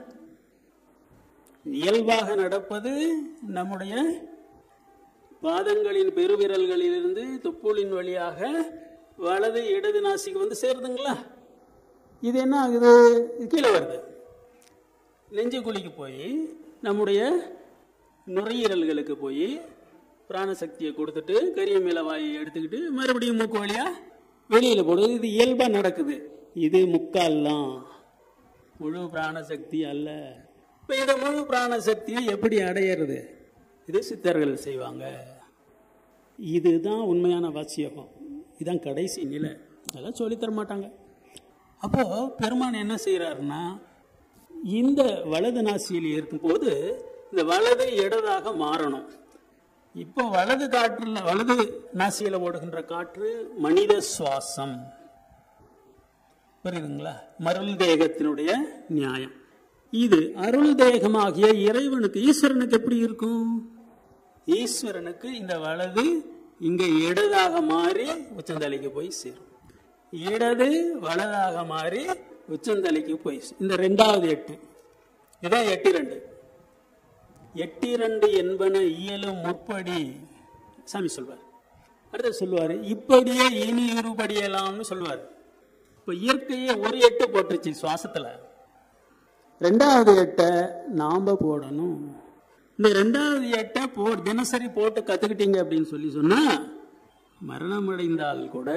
S1: இயல்பாக நடப்பது நம்முடைய பாதங்களின் பெருவிரல்களிலிருந்து தொப்புளின் வழியாக வலது இடது நாசிக்கு வந்து சேருதுங்களா இது என்ன ஆகுது இது கீழே வருது நெஞ்சு குழிக்கு போய் நம்முடைய நுரையீரல்களுக்கு போய் பிராணசக்தியை கொடுத்துட்டு கரியமில வாயை எடுத்துக்கிட்டு மறுபடியும் மூக்கு வழியா வெளியில போடுது இது இயல்பா நடக்குது இது முக்கால் தான் முழு பிராணசக்தி அல்ல இப்ப இந்த முழு பிராணசக்தியை எப்படி அடையிறது இது சித்தர்கள் செய்வாங்க இதுதான் உண்மையான வாசியகம் இதுதான் கடைசி நிலை அதெல்லாம் சொல்லித்தர மாட்டாங்க அப்போ பெருமான் என்ன செய்யறாருன்னா இந்த வலது நாசியில் இருக்கும்போது இந்த வலது இடதாக மாறணும் இப்போ வலது காற்றுல வலது நாசியில ஓடுகின்ற காற்று மனித சுவாசம் புரியுதுங்களா மருள் தேகத்தினுடைய நியாயம் இது அருள் தேகமாகிய இறைவனுக்கு ஈஸ்வரனுக்கு எப்படி இருக்கும் ஈஸ்வரனுக்கு இந்த வலது இங்க இடதாக மாறி உச்சந்தலைக்கு போய் சேரும் இடது வலதாக மாறி உச்சந்தலைக்கு போய் சேரும். இந்த ரெண்டாவது எட்டு இதான் எட்டு ரெண்டு எட்டிரண்டு என்பன இயலும் முற்படி சாமி சொல்வார் அடுத்து சொல்லுவாரு இப்படியே இனி இருபடியலாம்னு சொல்லுவார் இப்ப இயற்கையே ஒரு எட்டு போட்டுருச்சு சுவாசத்துல ரெண்டாவது எட்டை நாம போடணும் இந்த ரெண்டாவது எட்டை போ தினசரி போட்டு கத்துக்கிட்டீங்க அப்படின்னு சொல்லி சொன்னா மரணம் அடைந்தால் கூட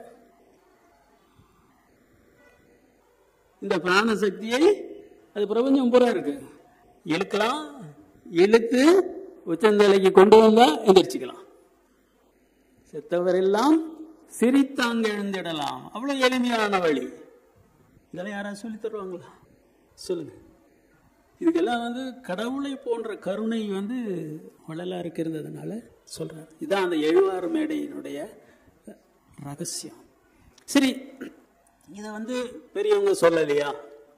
S1: இந்த பிராண சக்தியை அது பிரபஞ்சம் பூரா இருக்கு இழுக்கலாம் இழுத்து உச்சந்தலைக்கு கொண்டு வந்தா எந்திரிச்சுக்கலாம் செத்தவரெல்லாம் சிரித்தாங்க எழுந்திடலாம் அவ்வளவு எளிமையான வழி இதெல்லாம் யாராவது சொல்லி தருவாங்களா சொல்லுங்க இதுக்கெல்லாம் வந்து கடவுளை போன்ற கருணை வந்து வள்ளலாருக்கு இருந்ததுனால சொல்றாரு இதான் அந்த எழுவாறு மேடையினுடைய ரகசியம் சரி இதை வந்து பெரியவங்க சொல்லலையா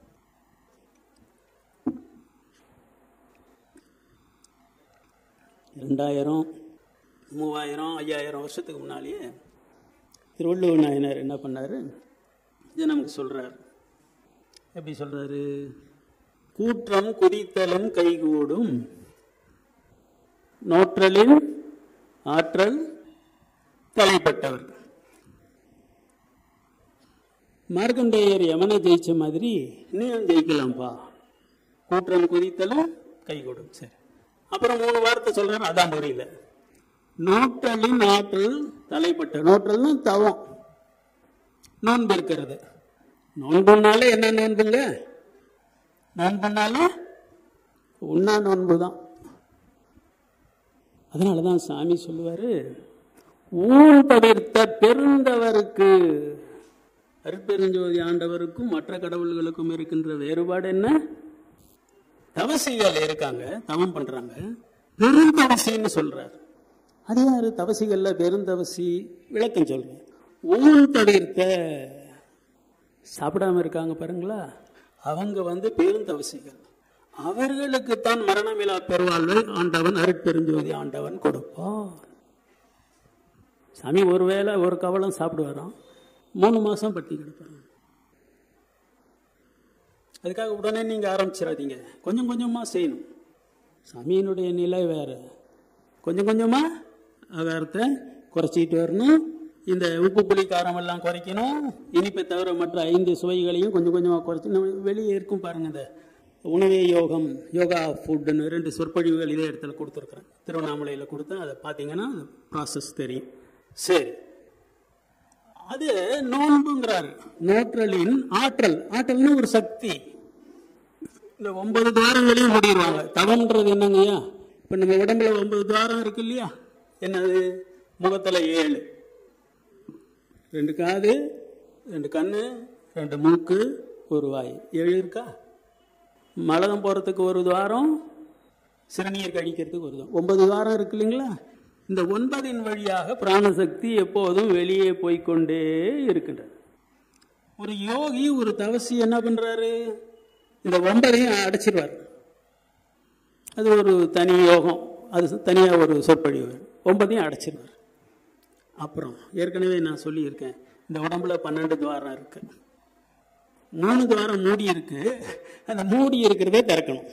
S1: ரெண்டாயிரம் மூவாயிரம் ஐயாயிரம் வருஷத்துக்கு முன்னாலேயே திருவள்ளுவர் நாயனார் என்ன பண்ணாரு இதை நமக்கு சொல்றார் எப்படி சொல்றாரு கூற்றம் குதித்தலும் கைகூடும் நோற்றலின் ஆற்றல் தலைப்பட்டவர் மார்க்கண்டேயர் யமனை ஜெயிச்ச மாதிரி நீயும் ஜெயிக்கலாம்ப்பா கூற்றம் குதித்தலும் கைகூடும் சரி அப்புறம் மூணு வார்த்தை சொல்றாரு அதான் புரியல நோற்றலின் ஆற்றல் தலைப்பட்ட நோற்றல்னா தவம் நோன்பு இருக்கிறது நோன்புனால என்ன நோன்புங்க நோன்புனால உண்ணா நோன்பு தான் அதனால தான் சாமி சொல்லுவாரு ஊன் தவிர்த்த பெருந்தவருக்கு அருட்பெருஞ்சோதி ஆண்டவருக்கும் மற்ற கடவுள்களுக்கும் இருக்கின்ற வேறுபாடு என்ன தவசிகள் இருக்காங்க தவம் பண்றாங்க பெருந்தவசின்னு சொல்றார் அது யாரு தவசிகள்ல பெருந்தவசி விளக்கம் சொல்றேன் ஊன் தவிர்த்த சாப்பிடாம இருக்காங்க பாருங்களா அவங்க வந்து பெருந்தவசிகள் அவர்களுக்கு தான் மரணமில்லா பெருவாழ்வை ஆண்டவன் அருட்பெருஞ்சோதி ஆண்டவன் கொடுப்பான் சாமி ஒருவேளை ஒரு கவலம் சாப்பிடுவாராம் மூணு மாசம் பட்டி கிடப்பாங்க அதுக்காக உடனே நீங்க ஆரம்பிச்சிடாதீங்க கொஞ்சம் கொஞ்சமா செய்யணும் சாமியினுடைய நிலை வேற கொஞ்சம் கொஞ்சமா ஆகாரத்தை குறைச்சிக்கிட்டு வரணும் இந்த உப்பு புளி காரம் எல்லாம் குறைக்கணும் இனிப்பை தவிர மற்ற ஐந்து சுவைகளையும் கொஞ்சம் கொஞ்சமாக குறைச்சி நம்ம வெளியே இருக்கும் பாருங்க இந்த உணவே யோகம் யோகா ஃபுட்டுன்னு ரெண்டு சொற்பொழிவுகள் இதே இடத்துல கொடுத்துருக்குறேன் திருவண்ணாமலையில் கொடுத்தேன் அதை பார்த்தீங்கன்னா அந்த ப்ராசஸ் தெரியும் சரி அது நோன்புங்கிறாரு நோற்றலின் ஆற்றல் ஆற்றல்னு ஒரு சக்தி இந்த ஒன்பது துவாரங்களையும் மூடிடுவாங்க தவம்ன்றது என்னங்கய்யா இப்ப நம்ம உடம்புல ஒன்பது துவாரம் இருக்கு இல்லையா என்னது முகத்துல ஏழு ரெண்டு காது ரெண்டு கண்ணு ரெண்டு மூக்கு ஒரு வாய் ஏழு இருக்கா மலதம் போறதுக்கு ஒரு துவாரம் சிறுநீர் கழிக்கிறதுக்கு ஒரு துவாரம் ஒன்பது துவாரம் இருக்கு இல்லைங்களா இந்த ஒன்பதின் வழியாக பிராணசக்தி எப்போதும் வெளியே போய்க்கொண்டே இருக்கின்றது ஒரு யோகி ஒரு தவசி என்ன பண்றாரு இந்த ஒன்பதையும் அடைச்சிருவார் அது ஒரு தனி யோகம் அது தனியாக ஒரு சொற்பொழிவு ஒன்பதையும் அடைச்சிருவார் அப்புறம் ஏற்கனவே நான் சொல்லியிருக்கேன் இந்த உடம்புல பன்னெண்டு துவாரம் இருக்கு மூணு துவாரம் மூடி இருக்கு அந்த மூடி இருக்கிறதே திறக்கணும்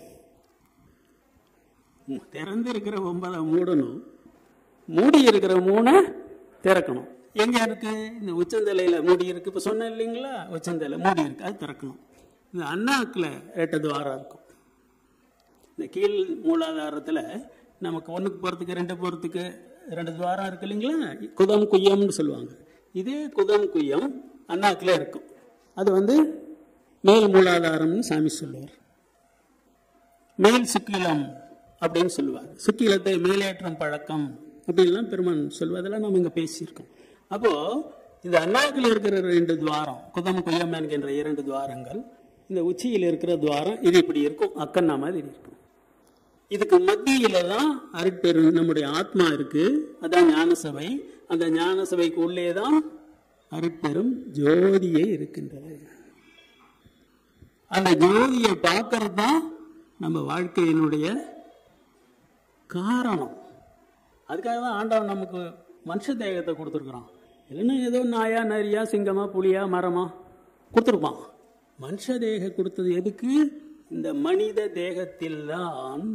S1: ம், திறந்து இருக்கிற ஒன்பதை மூடணும் மூடி இருக்கிற மூணை திறக்கணும் எங்க இருக்கு இந்த உச்சந்தலையில மூடி இருக்கு இப்ப சொன்னேன் இல்லைங்களா உச்சந்தலை மூடி இருக்கு அது திறக்கணும் இந்த அண்ணாக்குல ரெட்ட துவாரம் இருக்கும் இந்த கீழ் மூலாதாரத்துல நமக்கு ஒண்ணுக்கு போறதுக்கு ரெண்டு போறதுக்கு ரெண்டு துவாரம் இருக்கு இல்லைங்களா குதம் குய்யம்னு சொல்லுவாங்க இதே குதம் குய்யம் அண்ணாக்குல இருக்கும் அது வந்து மேல் மூலாதாரம்னு சாமி சொல்லுவார் மேல் சுக்கிலம் அப்படின்னு சொல்லுவார் சுக்கிலத்தை மேலேற்றும் பழக்கம் அப்படின்லாம் பெருமான் சொல்லுவார் அதெல்லாம் நம்ம இங்க பேசியிருக்கோம் அப்போ இந்த அண்ணாக்கில் இருக்கிற ரெண்டு துவாரம் குதம் குய்யம் என்கின்ற இரண்டு துவாரங்கள் இந்த உச்சியில் இருக்கிற துவாரம் இது இப்படி இருக்கும் அக்கண்ணா மாதிரி இருக்கும் இதுக்கு மத்தியில தான் அருட்பெரு நம்முடைய ஆத்மா இருக்கு அதான் ஞானசபை அந்த ஞானசபைக்கு உள்ளே தான் அருட்பெரும் ஜோதியே இருக்கின்றது அந்த ஜோதியை பார்க்கறது தான் நம்ம வாழ்க்கையினுடைய காரணம் அதுக்காக தான் ஆண்டவன் நமக்கு மனுஷ தேகத்தை கொடுத்துருக்குறான் இல்லைன்னா ஏதோ நாயா நரியா சிங்கமா புலியா மரமா கொடுத்துருப்பான் மனுஷ தேகம் கொடுத்தது எதுக்கு இந்த மனித தேகத்தில்தான்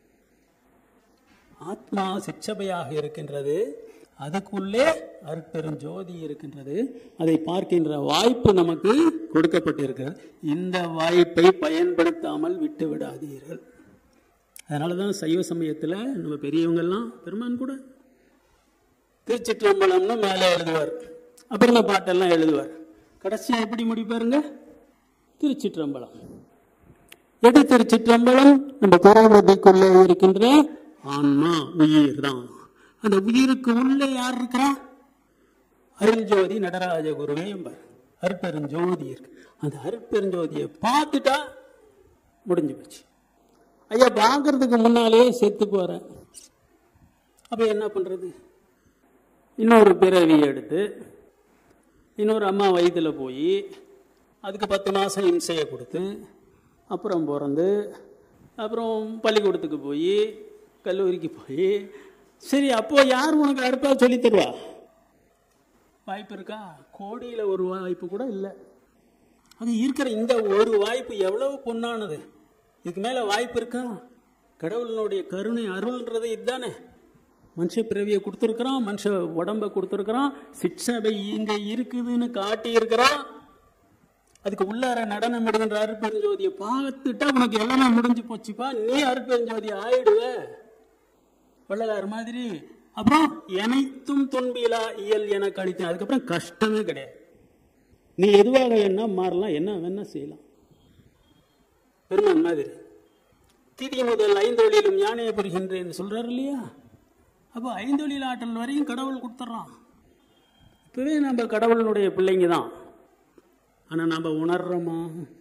S1: ஆத்மா சிற்றபையாக இருக்கின்றது அதுக்குள்ளே அருட்பெரும் ஜோதி இருக்கின்றது அதை பார்க்கின்ற வாய்ப்பு நமக்கு கொடுக்கப்பட்டிருக்கிறது இந்த வாய்ப்பை பயன்படுத்தாமல் விட்டு விடாதீர்கள் அதனால தான் சைவ சமயத்தில் நம்ம பெரியவங்கெல்லாம் பெருமான் கூட திருச்சிற்றம்பலம்னு மேலே எழுதுவார் அப்புறம் இந்த பாட்டெல்லாம் எழுதுவார் கடைசியா எப்படி முடிப்பாருங்க திருச்சிற்றம்பலம் எது திருச்சிற்றம்பலம் நம்ம பராமதிக்குள்ளே இருக்கின்ற ஆன்மா உயிர் தான் அந்த உயிருக்கு உள்ளே யார் இருக்கிறா அருள்ஜோதி நடராஜ குருவே என்பார் அருட்பெருஞ்சோதி இருக்கு அந்த அருட்பெருஞ்சோதியை பார்த்துட்டா முடிஞ்சு போச்சு ஐயா பார்க்கறதுக்கு முன்னாலே செத்து போறேன் அப்ப என்ன பண்றது இன்னொரு பிறவி எடுத்து இன்னொரு அம்மா வயிற்றுல போய் அதுக்கு பத்து மாதம் இம்சையை கொடுத்து அப்புறம் பிறந்து அப்புறம் பள்ளிக்கூடத்துக்கு போய் கல்லூரிக்கு போய் சரி அப்போ யார் உனக்கு அறுப்பா சொல்லி தருவா வாய்ப்பு இருக்கா கோடியில் ஒரு வாய்ப்பு கூட இல்லை அது இருக்கிற இந்த ஒரு வாய்ப்பு எவ்வளவு பொன்னானது இதுக்கு மேலே வாய்ப்பு இருக்கா கடவுளினுடைய கருணை அருள்ன்றது இதுதானே மனுஷ பிறவியை கொடுத்துருக்குறான் மனுஷ உடம்ப கொடுத்துருக்குறான் சிக்ஷாவை இங்க இருக்குதுன்னு காட்டி இருக்கிறான் அதுக்கு உள்ளார நடனம் எடுக்கின்ற அருப்பெருஞ்சோதியை பார்த்துட்டா உனக்கு எல்லாமே முடிஞ்சு போச்சுப்பா நீ அருப்பெருஞ்சோதி ஆயிடுவ வள்ளலார் மாதிரி அப்புறம் எனைத்தும் துன்பிலா இயல் என கழித்தேன் அதுக்கப்புறம் கஷ்டமே கிடையாது நீ எதுவாக என்ன மாறலாம் என்ன வேணா செய்யலாம் பெருமான் மாதிரி தீதி முதல் ஐந்தொழிலும் யானையை பெறுகின்றேன் சொல்றாரு இல்லையா அப்போ ஐந்தொழில் ஆற்றல் வரையும் கடவுள் கொடுத்துட்றான் இப்பவே நம்ம கடவுளினுடைய பிள்ளைங்க தான் ஆனா நம்ம உணர்றோமா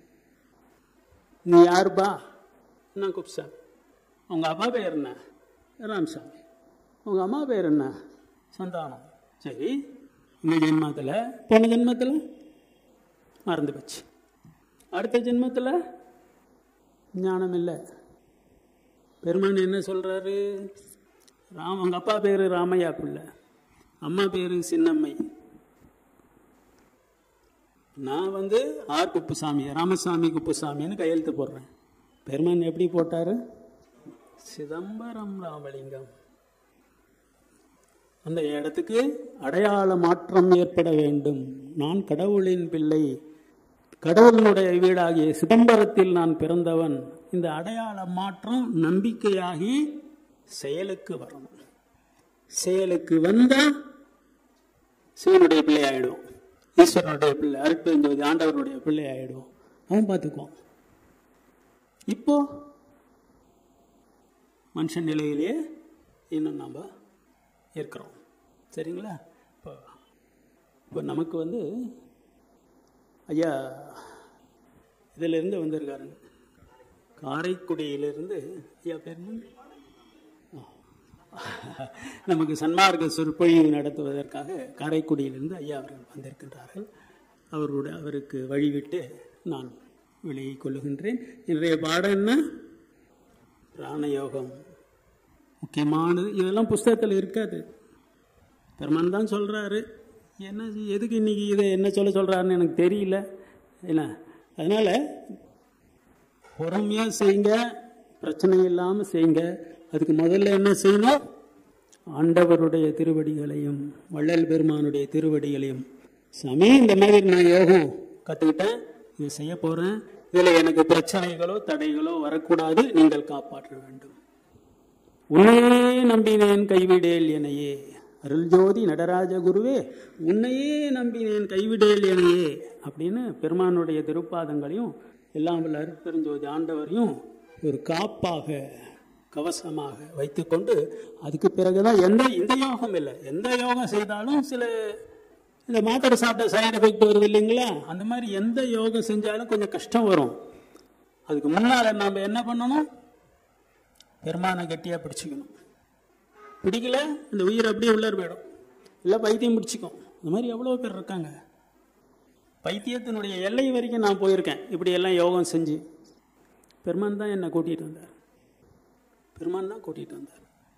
S1: நீ யாருப்பா என்ன குப்சாமி உங்க அப்பா பேர் என்ன ராமசாமி உங்க அம்மா பேர் என்ன சந்தானம் சரி இந்த ஜென்மத்தில் போன ஜென்மத்தில் மறந்து போச்சு அடுத்த ஜென்மத்தில் ஞானம் இல்லை பெருமான் என்ன சொல்றாரு ராம் அவங்க அப்பா பேரு ராமையா பிள்ளை அம்மா பேரு சின்னம்மை நான் வந்து ஆர் குப்புசாமி ராமசாமி குப்புசாமின்னு கையெழுத்து போடுறேன் பெருமான் எப்படி போட்டாரு சிதம்பரம் ராமலிங்கம் அந்த இடத்துக்கு அடையாள மாற்றம் ஏற்பட வேண்டும் நான் கடவுளின் பிள்ளை கடவுளினுடைய வீடாகிய சிதம்பரத்தில் நான் பிறந்தவன் இந்த அடையாள மாற்றம் நம்பிக்கையாகி செயலுக்கு வரணும் செயலுக்கு வந்தா சிவனுடைய பிள்ளை ஆயிடும் ஈஸ்வரனுடைய பிள்ளை அருட்பெருஞ்சோதி ஆண்டவருடைய பிள்ளை ஆயிடும் அவன் பார்த்துக்குவான் இப்போ மனுஷன் நிலையிலேயே இன்னும் நாம் இருக்கிறோம் சரிங்களா இப்போ இப்போ நமக்கு வந்து ஐயா இதிலிருந்து வந்திருக்காருங்க காரைக்குடியிலிருந்து ஐயா பேர் என்ன? நமக்கு சன்மார்க்க சொற்பொழிவு நடத்துவதற்காக காரைக்குடியிலிருந்து ஐயா அவர்கள் வந்திருக்கின்றார்கள் அவருடைய அவருக்கு வழிவிட்டு நான் விலகி கொள்ளுகின்றேன் இன்றைய பாடம் என்ன பிராணயோகம் முக்கியமானது இதெல்லாம் புஸ்தகத்தில் இருக்காது பெருமான் தான் சொல்கிறாரு என்ன எதுக்கு இன்னைக்கு இதை என்ன சொல்ல சொல்கிறாருன்னு எனக்கு தெரியல என்ன அதனால் பொறுமையாக செய்யுங்க பிரச்சனை இல்லாமல் செய்யுங்க அதுக்கு முதல்ல என்ன செய்யணும் ஆண்டவருடைய திருவடிகளையும் வள்ளல் பெருமானுடைய திருவடிகளையும் சாமி இந்த மாதிரி நான் யோகம் கற்றுக்கிட்டேன் இது செய்ய போகிறேன் இதில் எனக்கு பிரச்சனைகளோ தடைகளோ வரக்கூடாது நீங்கள் காப்பாற்ற வேண்டும் உன்னையே நம்பினேன் கைவிடேல் எனையே அருள்ஜோதி நடராஜ குருவே உன்னையே நம்பினேன் கைவிடேல் எனையே அப்படின்னு பெருமானுடைய திருப்பாதங்களையும் எல்லாம் வல்ல அருட்பெருஞ்சோதி ஆண்டவரையும் ஒரு காப்பாக கவசமாக வைத்துக்கொண்டு அதுக்கு பிறகுதான் எந்த இந்த யோகம் இல்லை எந்த யோகம் செய்தாலும் சில இந்த மாத்திரை சாப்பிட்ட சைடு எஃபெக்ட் வருது இல்லைங்களா அந்த மாதிரி எந்த யோகம் செஞ்சாலும் கொஞ்சம் கஷ்டம் வரும் அதுக்கு முன்னால் நாம் என்ன பண்ணணும் பெருமானை கட்டியாக பிடிச்சிக்கணும் பிடிக்கல இந்த உயிர் அப்படியே உள்ளார் போயிடும் இல்லை பைத்தியம் பிடிச்சிக்கும் இந்த மாதிரி எவ்வளோ பேர் இருக்காங்க பைத்தியத்தினுடைய எல்லை வரைக்கும் நான் போயிருக்கேன் இப்படி எல்லாம் யோகம் செஞ்சு பெருமான் தான் என்னை கூட்டிகிட்டு வந்தார் பெருமான் தான் கூட்டிகிட்டு வந்தார்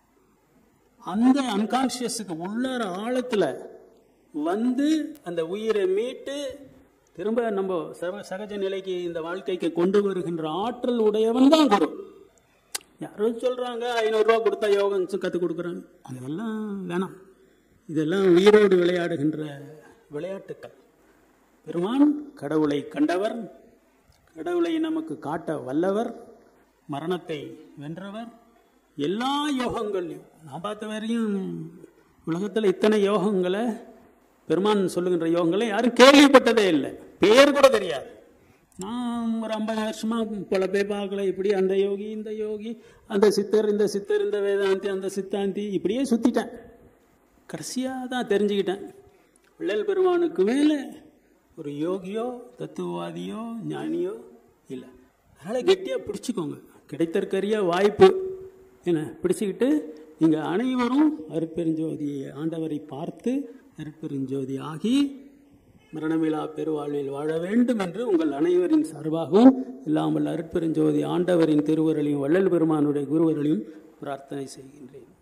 S1: அந்த அன்கான்ஷியஸுக்கு உள்ளார ஆழத்தில் வந்து அந்த உயிரை மீட்டு திரும்ப நம்ம சக சகஜ நிலைக்கு இந்த வாழ்க்கைக்கு கொண்டு வருகின்ற ஆற்றல் உடையவன் தான் குரு யாரோ சொல்றாங்க ஐநூறுரூவா கொடுத்தா யோகம் கற்றுக் கொடுக்குறாங்க அதெல்லாம் வேணாம் இதெல்லாம் உயிரோடு விளையாடுகின்ற விளையாட்டுக்கள் பெருமான் கடவுளை கண்டவர் கடவுளை நமக்கு காட்ட வல்லவர் மரணத்தை வென்றவர் எல்லா யோகங்கள்லையும் நான் பார்த்த வரையும் உலகத்தில் இத்தனை யோகங்களை பெருமான் சொல்லுகின்ற யோகங்களை யாரும் கேள்விப்பட்டதே இல்லை பேர் கூட தெரியாது நான் ஒரு ஐம்பது வருஷமா பல பேர் பார்க்கல இப்படி அந்த யோகி இந்த யோகி அந்த சித்தர் இந்த சித்தர் இந்த வேதாந்தி அந்த சித்தாந்தி இப்படியே சுற்றிட்டேன் கடைசியாக தான் தெரிஞ்சுக்கிட்டேன் வள்ளல் பெருமானுக்கு மேலே ஒரு யோகியோ தத்துவவாதியோ ஞானியோ இல்லை அதனால் கெட்டியாக பிடிச்சிக்கோங்க கிடைத்தற்கரிய வாய்ப்பு என்ன பிடிச்சிக்கிட்டு நீங்கள் அனைவரும் அருட்பெருஞ்சோதியை ஆண்டவரை பார்த்து அருட்பெருஞ்சோதி ஆகி மரணமிலா பெருவாழ்வில் வாழ வேண்டும் என்று உங்கள் அனைவரின் சார்பாகவும் இல்லாமல் அருட்பெருஞ்சோதி ஆண்டவரின் திருவருளையும் வள்ளல் பெருமானுடைய குருவர்களையும் பிரார்த்தனை செய்கின்றேன்